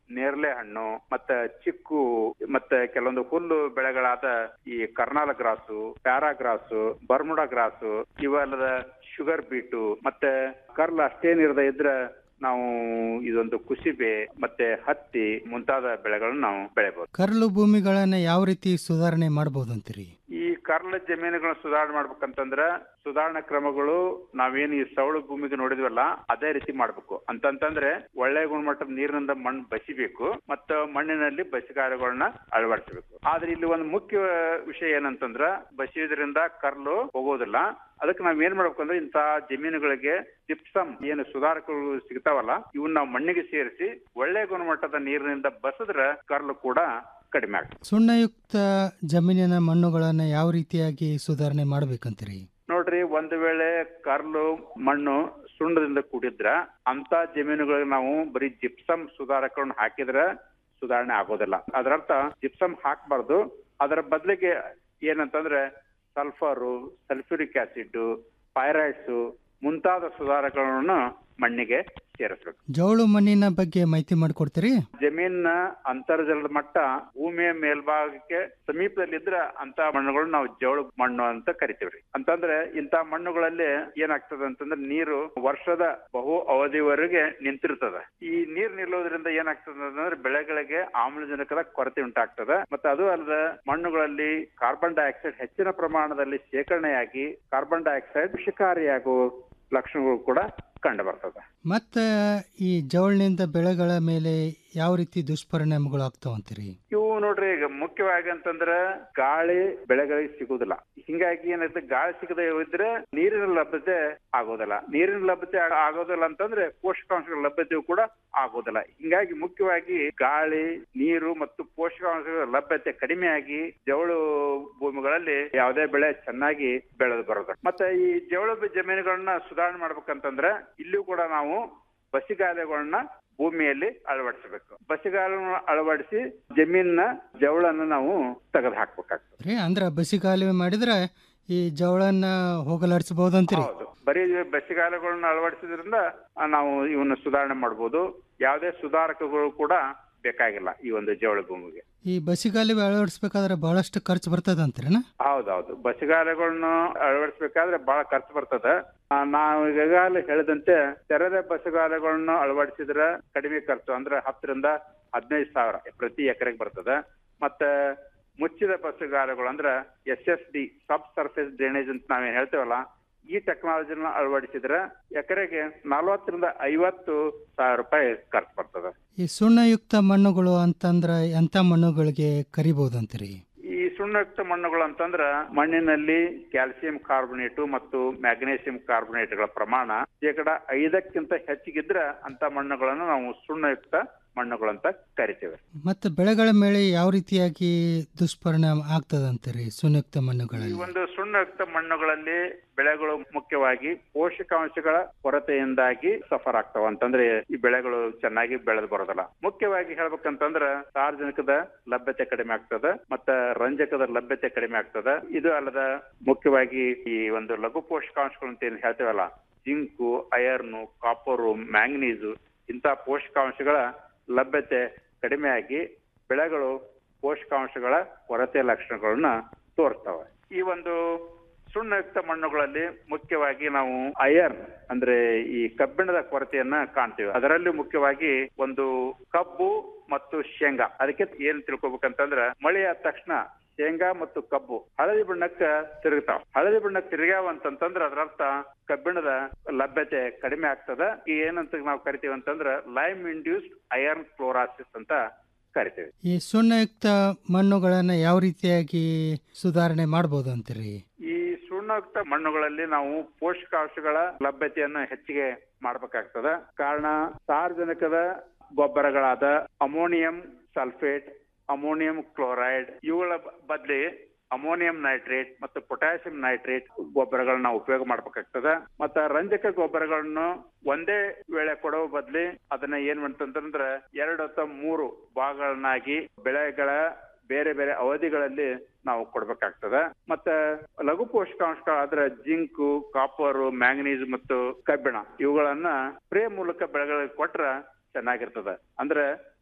ನೇರಳೆ ಹಣ್ಣು ಮತ್ತೆ ಚಿಕ್ಕು ಮತ್ತೆ ಕೆಲವೊಂದು ಹುಲ್ಲು ಬೆಳೆಗಳಾದ ಈ Karnal grass para grass Bermuda grass ಇವೆಲ್ಲದ ಶುಗರ್ ಬೀಟು ಮತ್ತೆ ಕರ್ಲ್ ಅಷ್ಟೇನಿರದೆ ಇದ್ರೆ ನಾವು ಇದೊಂದು ಕುಸಿಬೆ ಮತ್ತೆ ಹತ್ತಿ ಮುಂತಾದ ಬೆಳೆಗಳನ್ನ ನಾವು ಬೆಳೆಬಹುದು ಕರ್ಲು ಭೂಮಿಗಳನ್ನ ಯಾವ ರೀತಿ ಸುಧಾರಣೆ ಮಾಡಬಹುದು ಅಂತೀರಿ ಈ ಕರ್ಲ ಜಮೀನುಗಳನ್ನ ಸುಧಾರಣೆ ಮಾಡ್ಬೇಕಂತಂದ್ರ ಸುಧಾರಣಾ ಕ್ರಮಗಳು ನಾವೇನು ಈ ಸವಳು ಭೂಮಿಗೆ ನೋಡಿದ್ವಲ್ಲ ಅದೇ ರೀತಿ ಮಾಡ್ಬೇಕು ಅಂತಂತಂದ್ರೆ ಒಳ್ಳೆ ಗುಣಮಟ್ಟದ ನೀರಿನಿಂದ ಮಣ್ಣು ಬಸಿಬೇಕು ಮತ್ತು ಮಣ್ಣಿನಲ್ಲಿ ಬಸಿಗಾರಗಳನ್ನ ಅಳವಡಿಸಬೇಕು ಆದ್ರೆ ಇಲ್ಲಿ ಒಂದು ಮುಖ್ಯ ವಿಷಯ ಏನಂತಂದ್ರ ಬಸಿಯೋದ್ರಿಂದ ಕರ್ಲು ಹೋಗೋದಿಲ್ಲ ಅದಕ್ಕೆ ನಾವ್ ಏನ್ ಮಾಡ್ಬೇಕು ಅಂದ್ರೆ ಇಂತಹ ಜಮೀನುಗಳಿಗೆ ಜಿಪ್ಸಮ್ ಏನು ಸುಧಾರಕಗಳು ಸಿಗ್ತಾವಲ್ಲ ಇವನ್ನ ನಾವು ಮಣ್ಣಿಗೆ ಸೇರಿಸಿ ಒಳ್ಳೆ ಗುಣಮಟ್ಟದ ನೀರಿನಿಂದ ಬಸದ್ರ ಕರ್ಲು ಕೂಡ ಕಡಿಮೆ ಆಗ್ತದೆ ಸುಣ್ಣಯುಕ್ತ ಜಮೀನಿನ ಮಣ್ಣುಗಳನ್ನ ಯಾವ ರೀತಿಯಾಗಿ ಸುಧಾರಣೆ ಮಾಡ್ಬೇಕಂತೀರಿ ನೋಡ್ರಿ ಒಂದು ವೇಳೆ ಕರ್ಲು ಮಣ್ಣು ಸುಣ್ಣದಿಂದ ಕೂಡಿದ್ರ ಅಂತ ಜಮೀನುಗಳಿಗೆ ನಾವು ಬರೀ ಜಿಪ್ಸಮ್ ಸುಧಾರಕಗಳನ್ನ ಹಾಕಿದ್ರೆ ಸುಧಾರಣೆ ಆಗೋದಿಲ್ಲ ಅದರರ್ಥ ಜಿಪ್ಸಮ್ ಹಾಕಬಾರ್ದು ಅದರ ಬದಲಿಗೆ ಏನಂತಂದ್ರೆ ಸಲ್ಫರು ಸಲ್ಫ್ಯೂರಿಕ್ ಆಸಿಡ್ ಪೈರೈಡ್ಸ್ ಮುಂತಾದ ಸುಧಾರಕಗಳನ್ನು ಮಣ್ಣಿಗೆ ಸೇರಿಸ್ಬೇಕು ಜೌಳು ಮಣ್ಣಿನ ಬಗ್ಗೆ ಮಾಹಿತಿ ಮಾಡಿಕೊಡ್ತೀರಿ ಜಮೀನಿನ ಅಂತರ್ಜಲದ ಮಟ್ಟ ಭೂಮಿಯ ಮೇಲ್ಭಾಗಕ್ಕೆ ಸಮೀಪದಲ್ಲಿದ್ರ ಅಂತ ಮಣ್ಣುಗಳು ನಾವು ಜವಳು ಮಣ್ಣು ಅಂತ ಕರಿತೀವ್ರಿ ಅಂತಂದ್ರೆ ಇಂತ ಮಣ್ಣುಗಳಲ್ಲಿ ಏನಾಗ್ತದೆ ಅಂತಂದ್ರೆ ನೀರು ವರ್ಷದ ಬಹು ಅವಧಿವರೆಗೆ ನಿಂತಿರ್ತದ ಈ ನೀರ್ ನಿಲ್ಲೋದ್ರಿಂದ ಏನಾಗ್ತದೆ ಅಂತಂದ್ರೆ ಬೆಳೆಗಳಿಗೆ ಆಮ್ಲಜನಕದ ಕೊರತೆ ಉಂಟಾಗ್ತದೆ ಮತ್ತೆ ಅದು ಅಲ್ಲದ ಮಣ್ಣುಗಳಲ್ಲಿ ಕಾರ್ಬನ್ ಡೈಆಕ್ಸೈಡ್ ಹೆಚ್ಚಿನ ಪ್ರಮಾಣದಲ್ಲಿ ಶೇಖರಣೆಯಾಗಿ ಕಾರ್ಬನ್ ಡೈಆಕ್ಸೈಡ್ ವಿಷಕಾರಿಯಾಗುವ ಲಕ್ಷಣಗಳು ಕೂಡ ಕಂಡು ಬರ್ತದೆ ಮತ್ತೆ ಈ ಜವಳಿನಿಂದ ಬೆಳೆಗಳ ಮೇಲೆ ಯಾವ ರೀತಿ ದುಷ್ಪರಿಣಾಮಗಳು ಆಗ್ತಾವಂತೀರಿ ಇವು ನೋಡ್ರಿ ಈಗ ಮುಖ್ಯವಾಗಿ ಅಂತಂದ್ರ ಗಾಳಿ ಬೆಳೆಗಳಿಗೆ ಸಿಗುದಿಲ್ಲ ಹಿಂಗಾಗಿ ಏನಾಯ್ತು ಗಾಳಿ ಸಿಗದೆ ಇದ್ರೆ ನೀರಿನ ಲಭ್ಯತೆ ಆಗೋದಿಲ್ಲ ನೀರಿನ ಲಭ್ಯತೆ ಆ- ಆಗೋದಿಲ್ಲ ಅಂತಂದ್ರೆ ಪೋಷಕಾಂಶಗಳ ಲಭ್ಯತೆಯು ಕೂಡ ಆಗೋದಿಲ್ಲ ಹಿಂಗಾಗಿ ಮುಖ್ಯವಾಗಿ ಗಾಳಿ ನೀರು ಮತ್ತು ಪೋಷಕಾಂಶಗಳ ಲಭ್ಯತೆ ಕಡಿಮೆಯಾಗಿ ಜವಳು ಭೂಮಿಗಳಲ್ಲಿ ಯಾವುದೇ ಬೆಳೆ ಚೆನ್ನಾಗಿ ಬೆಳೆದು ಬರೋದು ಮತ್ತೆ ಈ ಜವಳು ಬಿ- ಜಮೀನುಗಳನ್ನ ಸುಧಾರಣೆ ಮಾಡ್ಬೇಕಂತಂದ್ರೆ ಇಲ್ಲಿಯೂ ಕೂಡ ನಾವು ಬಸಿಗಾಲೆಗಳನ್ನ ಭೂಮಿಯಲ್ಲಿ ಅಳವಡಿಸಬೇಕು ಬಸಿಗಾಲನ್ನು ಅಳವಡಿಸಿ ಜಮೀನಿನ ಜವಳನ್ನ ನಾವು ತೆಗೆದು ಹಾಕ್ಬೇಕಾಗ್ತದೆ ರೀ ಅಂದ್ರ ಬಸಿಗಾಲುವೆ ಮಾಡಿದ್ರೆ ಈ ಜವಳನ್ನ ಹೋಗಲಾಡಿಸಬಹುದಂತೀರಿ ಹೌದು ಬರೀ ಬಸಿಗಾಲಗಳನ್ನ ಅಳವಡಿಸೋದ್ರಿಂದ ಆ, ನಾವು ಇವನ್ನ ಸುಧಾರಣೆ ಮಾಡ್ಬೋದು ಯಾವುದೇ ಸುಧಾರಕಗಳು ಕೂಡ ಬೇಕಾಗಿಲ್ಲ ಈ ಒಂದು ಜವಳ ಭೂಮಿಗೆ ಈ ಬಸಿಗಾಲುವೆ ಅಳವಡಿಸ್ಬೇಕಾದ್ರೆ ಬಹಳಷ್ಟು ಖರ್ಚು ಬರ್ತದ ಅಂತೀರನ ಹೌದೌದು ಬಸಿಗಾಲಗಳನ್ನು ಅಳವಡಿಸಬೇಕಾದ್ರೆ ಬಹಳ ಖರ್ಚು ಬರ್ತದೆ ಆ, ನಾವು ಈಗಾಗಲೇ ಹೇಳಿದಂತೆ ತೆರೆದ ಬಸಗಾಲಗಳನ್ನು ಅಳವಡಿಸಿದ್ರೆ ಕಡಿಮೆ ಖರ್ಚು ಅಂದ್ರೆ ಹತ್ತರಿಂದ ಹದಿನೈದು ಸಾವಿರ ಪ್ರತಿ ಎಕರೆಗೆ ಬರ್ತದೆ ಮತ್ತೆ ಮುಚ್ಚಿದ ಬಸಗಾಲಗಳು ಅಂದ್ರೆ S S D sub surface drainage ಅಂತ ನಾವೇನ್ ಹೇಳ್ತೇವಲ್ಲ ಈ ಟೆಕ್ನಾಲಜಿನ ಅಳವಡಿಸಿದ್ರೆ ಎಕರೆಗೆ ನಲವತ್ತರಿಂದ ಐವತ್ತು ಸಾವಿರ ರೂಪಾಯಿ ಖರ್ಚು ಬರ್ತದೆ ಈ ಸುಣ್ಣಯುಕ್ತ ಮಣ್ಣುಗಳು ಅಂತಂದ್ರ ಎಂತ ಮಣ್ಣುಗಳಿಗೆ ಕರಿಬಹುದಂತೀರಿ ಈ ಸುಣ್ಣಯುಕ್ತ ಮಣ್ಣುಗಳು ಅಂತಂದ್ರ ಮಣ್ಣಿನಲ್ಲಿ ಕ್ಯಾಲ್ಸಿಯಂ ಕಾರ್ಬೊನೇಟು ಮತ್ತು ಮ್ಯಾಗ್ನೇಸಿಯಂ ಕಾರ್ಬೊನೇಟ್ಗಳ ಪ್ರಮಾಣ ಶೇಕಡ ಐದಕ್ಕಿಂತ ಹೆಚ್ಚಿಗಿದ್ರ ಅಂತ ಮಣ್ಣುಗಳನ್ನು ನಾವು ಸುಣ್ಣಯುಕ್ತ ಮಣ್ಣುಗಳಂತ ಕರಿತೇವೆ ಮತ್ತೆ ಬೆಳೆಗಳ ಮೇಲೆ ಯಾವ ರೀತಿಯಾಗಿ ದುಷ್ಪರಿಣಾಮ ಆಗ್ತದಂತೀರಿ ಸುಣ್ಣಯುಕ್ತ ಈ ಮಣ್ಣುಗಳಲ್ಲಿ ಒಂದು ಸುಣ್ಣಯುಕ್ತ ಮಣ್ಣುಗಳಲ್ಲಿ ಬೆಳೆಗಳು ಮುಖ್ಯವಾಗಿ ಪೋಷಕಾಂಶಗಳ ಕೊರತೆಯಿಂದಾಗಿ ಸಫರ್ ಆಗ್ತಾವ ಅಂತಂದ್ರೆ ಈ ಬೆಳೆಗಳು ಚೆನ್ನಾಗಿ ಬೆಳೆದು ಬರೋದಿಲ್ಲ ಮುಖ್ಯವಾಗಿ ಹೇಳ್ಬೇಕಂತಂದ್ರ ಸಾರ್ವಜನಿಕದ ಲಭ್ಯತೆ ಕಡಿಮೆ ಆಗ್ತದ ಮತ್ತ ರಂಜಕದ ಲಭ್ಯತೆ ಕಡಿಮೆ ಆಗ್ತದ ಇದು ಅಲ್ಲದ ಮುಖ್ಯವಾಗಿ ಈ ಒಂದು ಲಘು ಪೋಷಕಾಂಶಗಳು ಅಂತ ಏನ್ ಹೇಳ್ತೇವಲ್ಲ ಜಿಂಕು ಅಯರ್ನು ಕಾಪರು ಮ್ಯಾಂಗನೀಸು ಇಂಥ ಪೋಷಕಾಂಶಗಳ ಲಭ್ಯತೆ ಕಡಿಮೆಯಾಗಿ ಬೆಳೆಗಳು ಪೋಷಕಾಂಶಗಳ ಕೊರತೆ ಲಕ್ಷಣಗಳನ್ನ ತೋರಿಸ್ತವೆ ಈ ಒಂದು ಸುಣ್ಣಯುಕ್ತ ಮಣ್ಣುಗಳಲ್ಲಿ ಮುಖ್ಯವಾಗಿ ನಾವು ಅಯರ್ನ್ ಅಂದ್ರೆ ಈ ಕಬ್ಬಿಣದ ಕೊರತೆಯನ್ನ ಕಾಣ್ತೀವಿ ಅದರಲ್ಲಿ ಮುಖ್ಯವಾಗಿ ಒಂದು ಕಬ್ಬು ಮತ್ತು ಶೇಂಗಾ ಅದಕ್ಕೆ ಏನ್ ತಿಳ್ಕೊಬೇಕಂತಂದ್ರ ಮಳೆ ಆದ ತಕ್ಷಣ ಶೇಂಗಾ ಮತ್ತು ಕಬ್ಬು ಹಳದಿ ಬಣ್ಣಕ್ಕ ತಿರುಗ್ತಾವ ಹಳದಿ ಬಣ್ಣಕ್ಕೆ ತಿರುಗ್ಯಾವ ಅಂತಂತಂದ್ರ ಅದರರ್ಥ ಕಬ್ಬಿಣದ ಲಭ್ಯತೆ ಕಡಿಮೆ ಆಗ್ತದ ಈ ಏನಂತ ನಾವು ಕರಿತೀವಿ ಅಂತಂದ್ರ ಲೈಮ್ ಇಂಡ್ಯೂಸ್ಡ್ ಅಯರ್ನ್ ಕ್ಲೋರಾಸಿಸ್ ಅಂತ ಕರಿತೀವಿ ಈ ಸುಣ್ಣಯುಕ್ತ ಮಣ್ಣುಗಳನ್ನ ಯಾವ ರೀತಿಯಾಗಿ ಸುಧಾರಣೆ ಮಾಡಬಹುದು ಅಂತೀರಿ ಈ ಸುಣ್ಣಯುಕ್ತ ಮಣ್ಣುಗಳಲ್ಲಿ ನಾವು ಪೋಷಕಾಂಶಗಳ ಲಭ್ಯತೆಯನ್ನು ಹೆಚ್ಚಿಗೆ ಮಾಡಬೇಕಾಗ್ತದ ಕಾರಣ ಸಾರ್ವಜನಿಕದ ಗೊಬ್ಬರಗಳಾದ ಅಮೋನಿಯಂ ಸಲ್ಫೇಟ್ ಅಮೋನಿಯಂ ಕ್ಲೋರೈಡ್ ಇವುಗಳ ಬ- ಬದ್ಲಿ ಅಮೋನಿಯಂ ನೈಟ್ರೇಟ್ ಮತ್ತು ಪೊಟ್ಯಾಸಿಯಂ ನೈಟ್ರೇಟ್ ಗೊಬ್ಬರಗಳನ್ನ ನಾವು ಉಪಯೋಗ ಮಾಡ್ಬೇಕಾಗ್ತದ ಮತ್ತ ರಂಜಕ ಗೊಬ್ಬರಗಳನ್ನು ಒಂದೇ ವೇಳೆ ಕೊಡೋ ಬದ್ಲಿ ಅದನ್ನ ಏನ್ ಮಾಡ್ತಂತಂದ್ರ ಎರಡು ಅಥವಾ ಮೂರು ಭಾಗಗಳನ್ನಾಗಿ ಬೆಳೆಗಳ ಬೇರೆ ಬೇರೆ ಅವಧಿಗಳಲ್ಲಿ ನಾವು ಕೊಡ್ಬೇಕಾಗ್ತದ ಮತ್ತ ಲಘು ಪೋಷಕಾಂಶಗಳಾದ್ರ ಜಿಂಕು ಕಾಪರ್ ಮ್ಯಾಂಗನೀಸ್ ಮತ್ತು ಕಬ್ಬಿಣ ಇವುಗಳನ್ನ ಸ್ಪ್ರೇ ಮೂಲಕ ಬೆಳೆಗಳಿಗೆ ಕೊಟ್ರ ಚೆನ್ನಾಗಿರ್ತದ ಅಂದ್ರೆ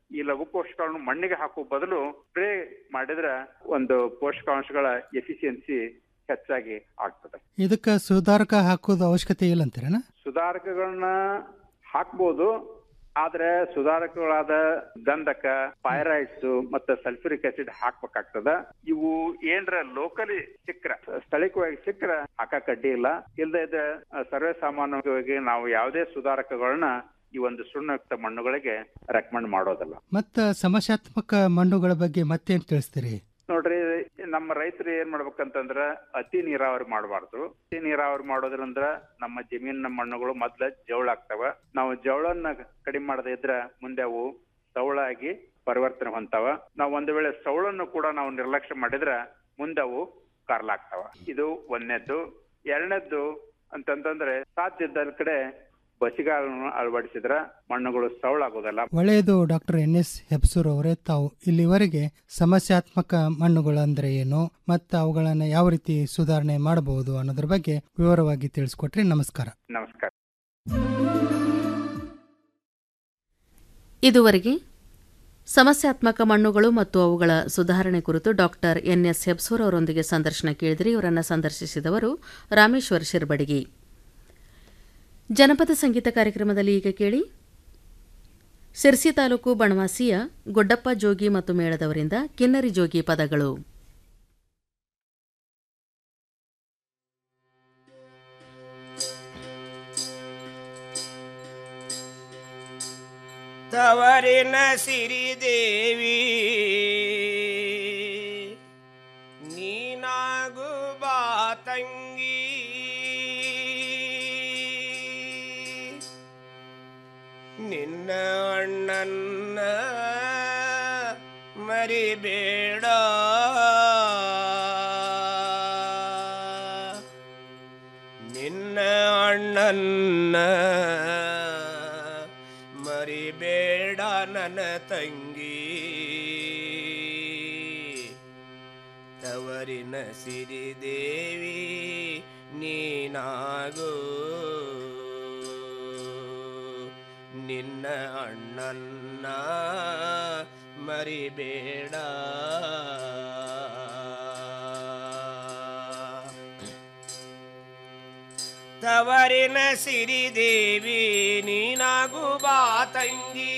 ಈ ಲಘು ಪೋಷಕಾಂಶಗಳನ್ನು ಮಣ್ಣಿಗೆ ಹಾಕುವ ಬದಲು ಸ್ಪ್ರೇ ಮಾಡಿದ್ರೆ ಒಂದು ಪೋಷಕಾಂಶಗಳ ಎಫಿಷಿಯನ್ಸಿ ಹೆಚ್ಚಾಗಿ ಆಗ್ತದೆ ಇದಕ್ಕೆ ಸುಧಾರಕ ಹಾಕೋದು ಅವಶ್ಯಕತೆ ಇಲ್ಲ ಅಂತೀರೇನ ಸುಧಾರಕಗಳನ್ನ ಹಾಕ್ಬೋದು ಆದ್ರೆ ಸುಧಾರಕಗಳಾದ ಗಂಧಕ ಪೈರೈಟ್ಸ್ ಮತ್ತೆ ಸಲ್ಫ್ಯೂರಿಕ್ ಆಸಿಡ್ ಹಾಕ್ಬೇಕಾಗ್ತದ ಇವು ಏನ್ರ ಲೋಕಲಿ ಸಿಕ್ಕ್ರ ಸ್ಥಳೀಯವಾಗಿ ಸಿಕ್ಕ್ರ ಹಾಕಕ್ ಅಡ್ಡಿ ಇಲ್ಲ ಇಲ್ಲದೆ ಇದ್ರೆ ಸರ್ವೇ ಸಾಮಾನ್ಯವಾಗಿ ನಾವು ಯಾವುದೇ ಸುಧಾರಕಗಳನ್ನ ಈ ಒಂದು ಸುಣ್ಣಯುಕ್ತ ಮಣ್ಣುಗಳಿಗೆ ರೆಕಮೆಂಡ್ ಮಾಡೋದಿಲ್ಲ ಮತ್ತ ಸಮಸ್ಯಾತ್ಮಕ ಮಣ್ಣುಗಳ ಬಗ್ಗೆ ಮತ್ತೇನ್ ತಿಳಿಸ್ತೀರಿ ನೋಡ್ರಿ ನಮ್ಮ ರೈತರು ಏನ್ ಮಾಡ್ಬೇಕಂತಂದ್ರ ಅತಿ ನೀರಾವರಿ ಮಾಡಬಾರ್ದು ಅತಿ ನೀರಾವರಿ ಮಾಡೋದ್ರಿಂದ ನಮ್ಮ ಜಮೀನಿನ ಮಣ್ಣುಗಳು ಮೊದ್ಲ ಜವಳ ಆಗ್ತಾವ ನಾವು ಜವಳನ್ನ ಕಡಿಮೆ ಮಾಡದೇ ಇದ್ರ ಮುಂದೆ ಅವು ಸವಳಾಗಿ ಪರಿವರ್ತನೆ ಹೊಂತಾವ ನಾವು ಒಂದು ವೇಳೆ ಸವಳನ್ನು ಕೂಡ ನಾವು ನಿರ್ಲಕ್ಷ್ಯ ಮಾಡಿದ್ರ ಮುಂದೆ ಅವು ಕಾರ್ಲಾಗ್ತಾವ ಇದು ಒಂದನೇದ್ದು ಎರಡನೇದ್ದು ಅಂತಂತಂದ್ರೆ ಸಾಧ್ಯ ಇದ್ದ ಕಡೆ ಬಸಿಗಾಲನ್ನು ಅಳವಡಿಸಿದ್ರ ಮಣ್ಣುಗಳು ಸವಳಾಗೋದಲ್ಲ ಒಳ್ಳೆಯದು ಡಾಕ್ಟರ್ ಎನ್ ಎಸ್ ಹೆಬ್ಸೂರ್ ಅವರೇ ತಾವು ಇಲ್ಲಿವರೆಗೆ ಸಮಸ್ಯಾತ್ಮಕ ಮಣ್ಣುಗಳು ಅಂದ್ರೆ ಏನು ಮತ್ತು ಅವುಗಳನ್ನ ಯಾವ ರೀತಿ ಸುಧಾರಣೆ ಮಾಡಬಹುದು ಅನ್ನೋದ್ರ ಬಗ್ಗೆ ವಿವರವಾಗಿ ತಿಳಿಸ್ಕೊಟ್ರಿ ನಮಸ್ಕಾರ ನಮಸ್ಕಾರ ಇದುವರೆಗೆ ಸಮಸ್ಯಾತ್ಮಕ ಮಣ್ಣುಗಳು ಮತ್ತು ಅವುಗಳ ಸುಧಾರಣೆ ಕುರಿತು ಡಾಕ್ಟರ್ ಎನ್ ಎಸ್ ಹೆಬ್ಸೂರ್ ಅವರೊಂದಿಗೆ ಸಂದರ್ಶನ ಕೇಳಿದ್ರಿ ಇವರನ್ನು ಸಂದರ್ಶಿಸಿದವರು ರಾಮೇಶ್ವರ್ ಶಿರ್ಬಡಗಿ ಜನಪದ ಸಂಗೀತ ಕಾರ್ಯಕ್ರಮದಲ್ಲಿ ಈಗ ಕೇಳಿ ಸಿರ್ಸಿ ತಾಲೂಕು ಬಣವಾಸಿಯ ಗೊಡ್ಡಪ್ಪ ಜೋಗಿ ಮತ್ತು ಮೇಳದವರಿಂದ ಕಿನ್ನರಿ ಜೋಗಿ ಪದಗಳು ತವರಿನ ಸಿರಿದೇವಿ ನೀನಾಗು ಬಾ ತಂಗಿ ನಿನ್ನ ಅಣ್ಣನ್ನ ಮರಿಬೇಡ ನಿನ್ನ ಅಣ್ಣನ್ನ ಮರಿಬೇಡ ನನ್ನ ತಂಗಿ ತವರಿನ ಸಿರಿದೇವಿ ನೀನಾಗೋ ನಿನ್ನ ಅಣ್ಣನ್ನ ಮರಿಬೇಡ ತವರಿನ ಸಿರಿದೇವಿ ನೀನಾಗು ಬಾ ತಂಗಿ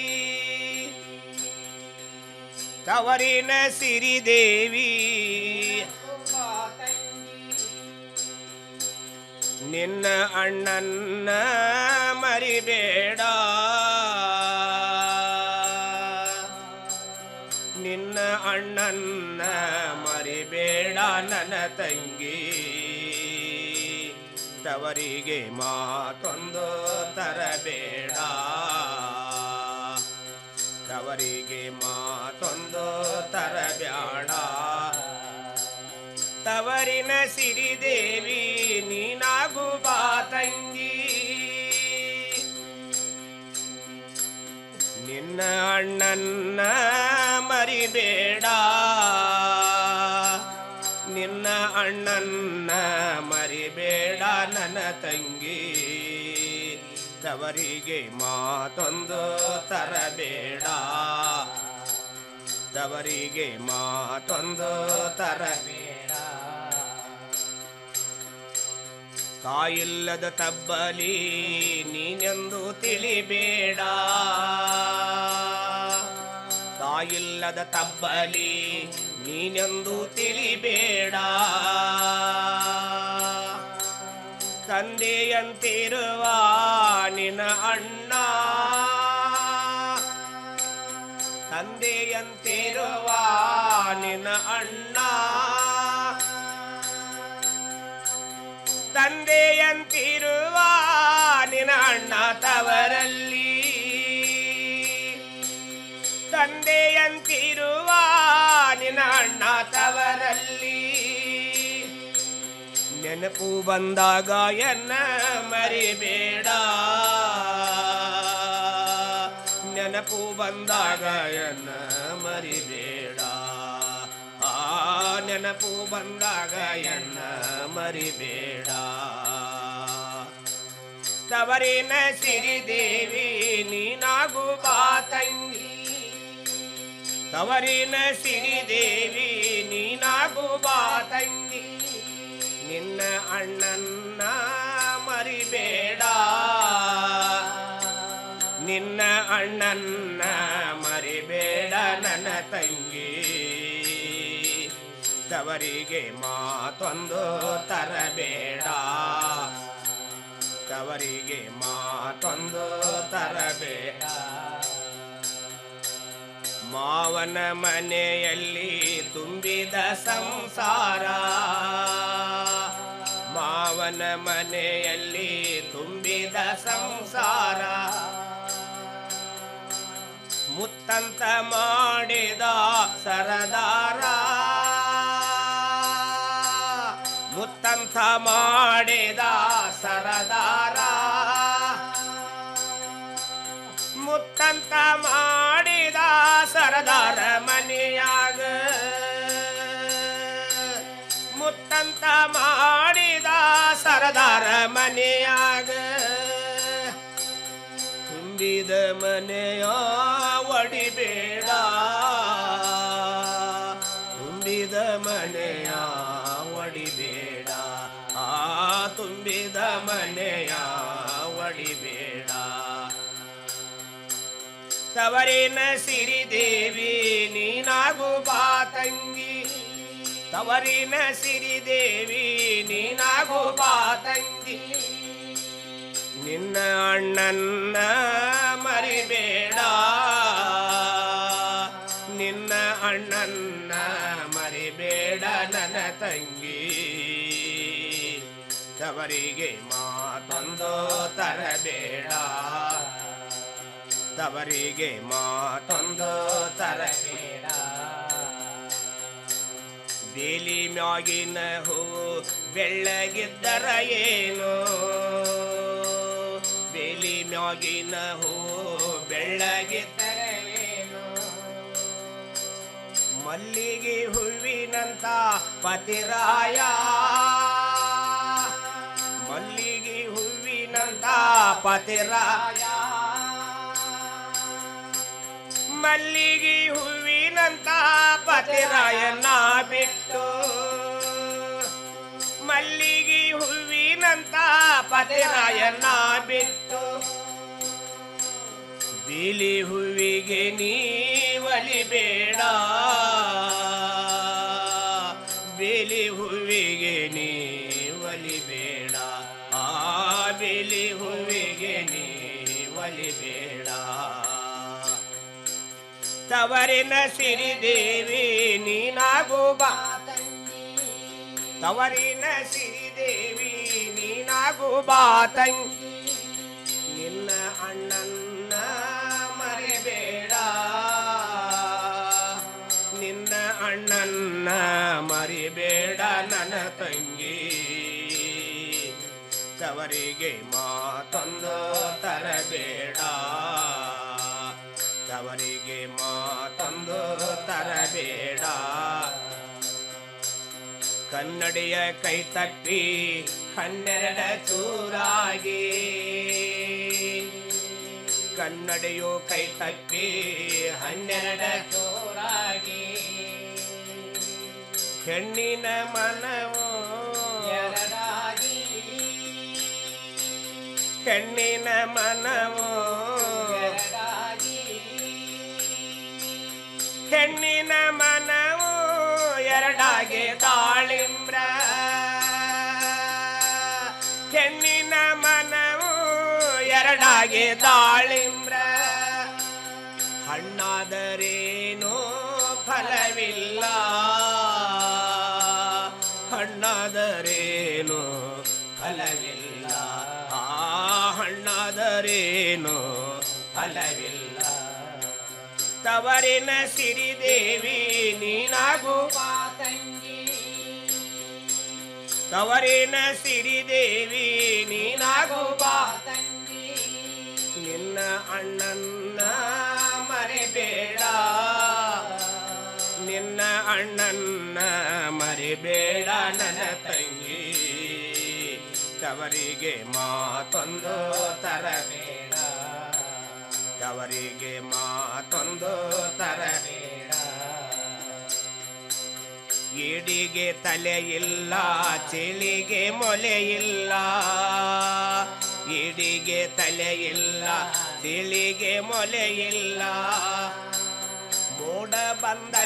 ತವರಿನ ಸಿರಿದೇವಿ ನಿನ್ನ ಅಣ್ಣನ್ನ ಮರಿಬೇಡ ನಿನ್ನ ಅಣ್ಣನ್ನ ಮರಿಬೇಡ ನನ್ನ ತಂಗಿ ತವರಿಗೆ ಮಾತೊಂದು ತರಬೇಡ ತವರಿಗೆ ಮಾತೊಂದು ತರಬೇಡ ತವರಿನ ಸಿರಿದೇವಿ ನೀನಾಗು ಬಾ ತಂಗಿ ನಿನ್ನ ಅಣ್ಣನ್ನ ಮರಿಬೇಡ ನಿನ್ನ ಅಣ್ಣನ್ನ ಮರಿಬೇಡ ನನ್ನ ತಂಗಿ ತವರಿಗೆ ಮಾತೊಂದು ತರಬೇಡ ತವರಿಗೆ ಮಾತೊಂದು ತರಬೇಡ ತಾಯಿಲ್ಲದ ತಬ್ಬಲಿ ನೀನೆಂದು ತಿಳಿಬೇಡ ತಾಯಿಲ್ಲದ ತಬ್ಬಲಿ ನೀನೆಂದು ತಿಳಿಬೇಡ ತಂದೆಯಂತಿರುವ ನಿನ್ನ ಅಣ್ಣ ತಂದೆಯಂತಿರುವ ನಿನ್ನ ಅಣ್ಣ ತಂದೆಯಂತಿರುವ ನಿನ್ನ ಅಣ್ಣ ತವರಲ್ಲಿ ತಂದೆಯಂತಿರುವ ನಿನ್ನ ಅಣ್ಣ ತವರಲ್ಲಿ ನೆನಪು ಬಂದಾಗ ಎನ್ನ ಮರಿಬೇಡ ನೆನಪು ಬಂದಾಗ ಎನ್ನ ಮರಿಬೇಡ ಆ ನೆನಪು ಬಂದಾಗ ಎನ್ನ ಮರಿಬೇಡ ತವರಿನ ಸಿರಿದೇವಿ ನೀನಾಗು ಬಾ ತಂಗಿ ತವರಿನ ಸಿರಿದೇವಿ ನೀನಾಗು ಬಾ ತಂಗಿ ನಿನ್ನ ಅಣ್ಣನ್ನ ಮರಿಬೇಡ ನಿನ್ನ ಅಣ್ಣನ್ನ ಮರಿಬೇಡ ನನ್ನ ತಂಗಿ ತವರಿಗೆ ಮಾತೊಂದು ತರಬೇಡ ತವರಿಗೆ ಮಾತೊಂದು ತರಬೇಡ ಮಾವನ ಮನೆಯಲ್ಲಿ ತುಂಬಿದ ಸಂಸಾರ ಮಾವನ ಮನೆಯಲ್ಲಿ ತುಂಬಿದ ಸಂಸಾರ ಮುತ್ತಂತ ಮಾಡಿದ ಸರದಾರ ಮುತ್ತಂತ ಮಾಡಿದ ಸರದಾರ ಮುತ್ತಂತ ಮಾಡಿದ ಸರದಾರ ಮನೆಯಾಗ ಮುತ್ತಂತ ಮಾಡಿದ ಸರದಾರ ಮನೆಯಾಗ ತುಂಬಿದ ಮನೆಯ ಒಡಿಬೇಡ ತುಂಬಿದ ಮನೆಯ ಒಡಿಬೇಡ ಆ ತುಂಬಿದ ಮನೆಯ ಒಡಿಬೇಡ ತವರಿನ ಸಿರಿದೇವಿ ನೀನಾಗು ಬಾ ತಂಗಿ ತವರಿನ ಸಿರಿದೇವಿ ನೀನಾಗು ಬಾ ತಂಗಿ ನಿನ್ನ ಅಣ್ಣನ್ನ ಮರಿಬೇಡ ನಿನ್ನ ಅಣ್ಣನ್ನ ಮರಿಬೇಡ ನನ್ನ ತಂಗಿ ತವರಿಗೆ ಮಾತೊಂದು ತರಬೇಡ ತವರಿಗೆ ಮಾತೊಂದು ತರಬೇಡ ಬೇಲಿ ಮ್ಯಾಗಿನ ಹೂ ಬೆಳ್ಳಗಿದ್ದರ ಏನು ಬೇಲಿ ಮ್ಯಾಗಿನ ಹೂ ಬೆಳ್ಳಗಿದ್ದರ ಏನು ಮಲ್ಲಿಗೆ ಹೂವಿನಂತ ಪತಿರಾಯ ಮಲ್ಲಿಗೆ ಹೂವಿನಂತ ಪತಿರಾಯ ಮಲ್ಲಿಗೆ ಹೂವಿನಂತ ಪತಿರಾಯನ ಬಿಟ್ಟು ಮಲ್ಲಿಗೆ ಹೂವಿನಂತ ಪತಿರಾಯನ ಬಿಟ್ಟು ಬಿಳಿ ಹೂವಿಗೆ ನೀವಲಿಬೇಡ ಬಿಳಿ ಹೂವಿಗೆ ನೀವಲಿಬೇಡ ಆ ಬಿಳಿ ಹೂವಿಗೆ ನೀವಲಿಬೇಡ ತವರಿನ ಸಿರಿದೇವಿ ನೀನಾಗು ಬಾ ತವರಿನ ಸಿರಿದೇವಿ ನೀನಾಗು ಬಾ ತಂಗಿ ನಿನ್ನ ಅಣ್ಣನ್ನ ಮರಿಬೇಡ ನಿನ್ನ ಅಣ್ಣನ್ನ ಮರಿಬೇಡ ನನ್ನ ತಂಗಿ ತವರಿಗೆ ಮಾತೊಂದು ತರಬೇಡ ತವರಿಗೆ ಮಾತೊಂದು ತರಬೇಡ ಕನ್ನಡಿಯ ಕೈ ತಪ್ಪಿ ಹನ್ನೆರಡ ಚೂರಾಗಿ ಕನ್ನಡಿಯು ಕೈ ತಪ್ಪಿ ಹನ್ನೆರಡ ಚೂರಾಗಿ ಹೆಣ್ಣಿನ ಮನವು ಎರಡಾಗಿ ಹೆಣ್ಣಿನ ಮನವು ಎರಡಾಗಿ ಹೆಣ್ಣಿನ ಮನವು ಎರಡಾಗಿ ದಾಳಿಂಬ್ರ ಹೆಣ್ಣಿನ ಮನವು ಎರಡಾಗಿ ದಾಳಿಂಬ್ರ ಹಣ್ಣಾದರೇನೋ ಫಲವಿಲ್ಲ ಹಣ್ಣಾದರೇನೋ ಫಲವಿಲ್ಲ ಆ ಹಣ್ಣಾದರೇನೋ ಫಲವಿಲ್ಲ ತವರಿನ ಸಿರಿದೇವಿ ನೀನಾಗು ಬಾ ತಂಗಿ ತವರಿನ ಸಿರಿದೇವಿ ನೀನಾಗು ಬಾ ತಂಗಿ ನಿನ್ನ ಅಣ್ಣನ್ನ ಮರಿಬೇಡ ನಿನ್ನ ಅಣ್ಣನ್ನ ಮರಿಬೇಡ ನನ್ನ ತಂಗಿ ತವರಿಗೆ ಮಾತೊಂದು ತರಬೇಡ ತವರಿಗೆ ಮಾತೊಂದು ತರಬೇಡ ಗಿಡಿಗೆ ತಲೆ ಇಲ್ಲ ಚಳಿಗೆ ಮೊಲೆ ಇಲ್ಲ ಗಿಡಿಗೆ ತಲೆ ಇಲ್ಲ ತಿಳಿಗೆ ಮೊಲೆ ಇಲ್ಲ ಮೋಡ ಬಂದ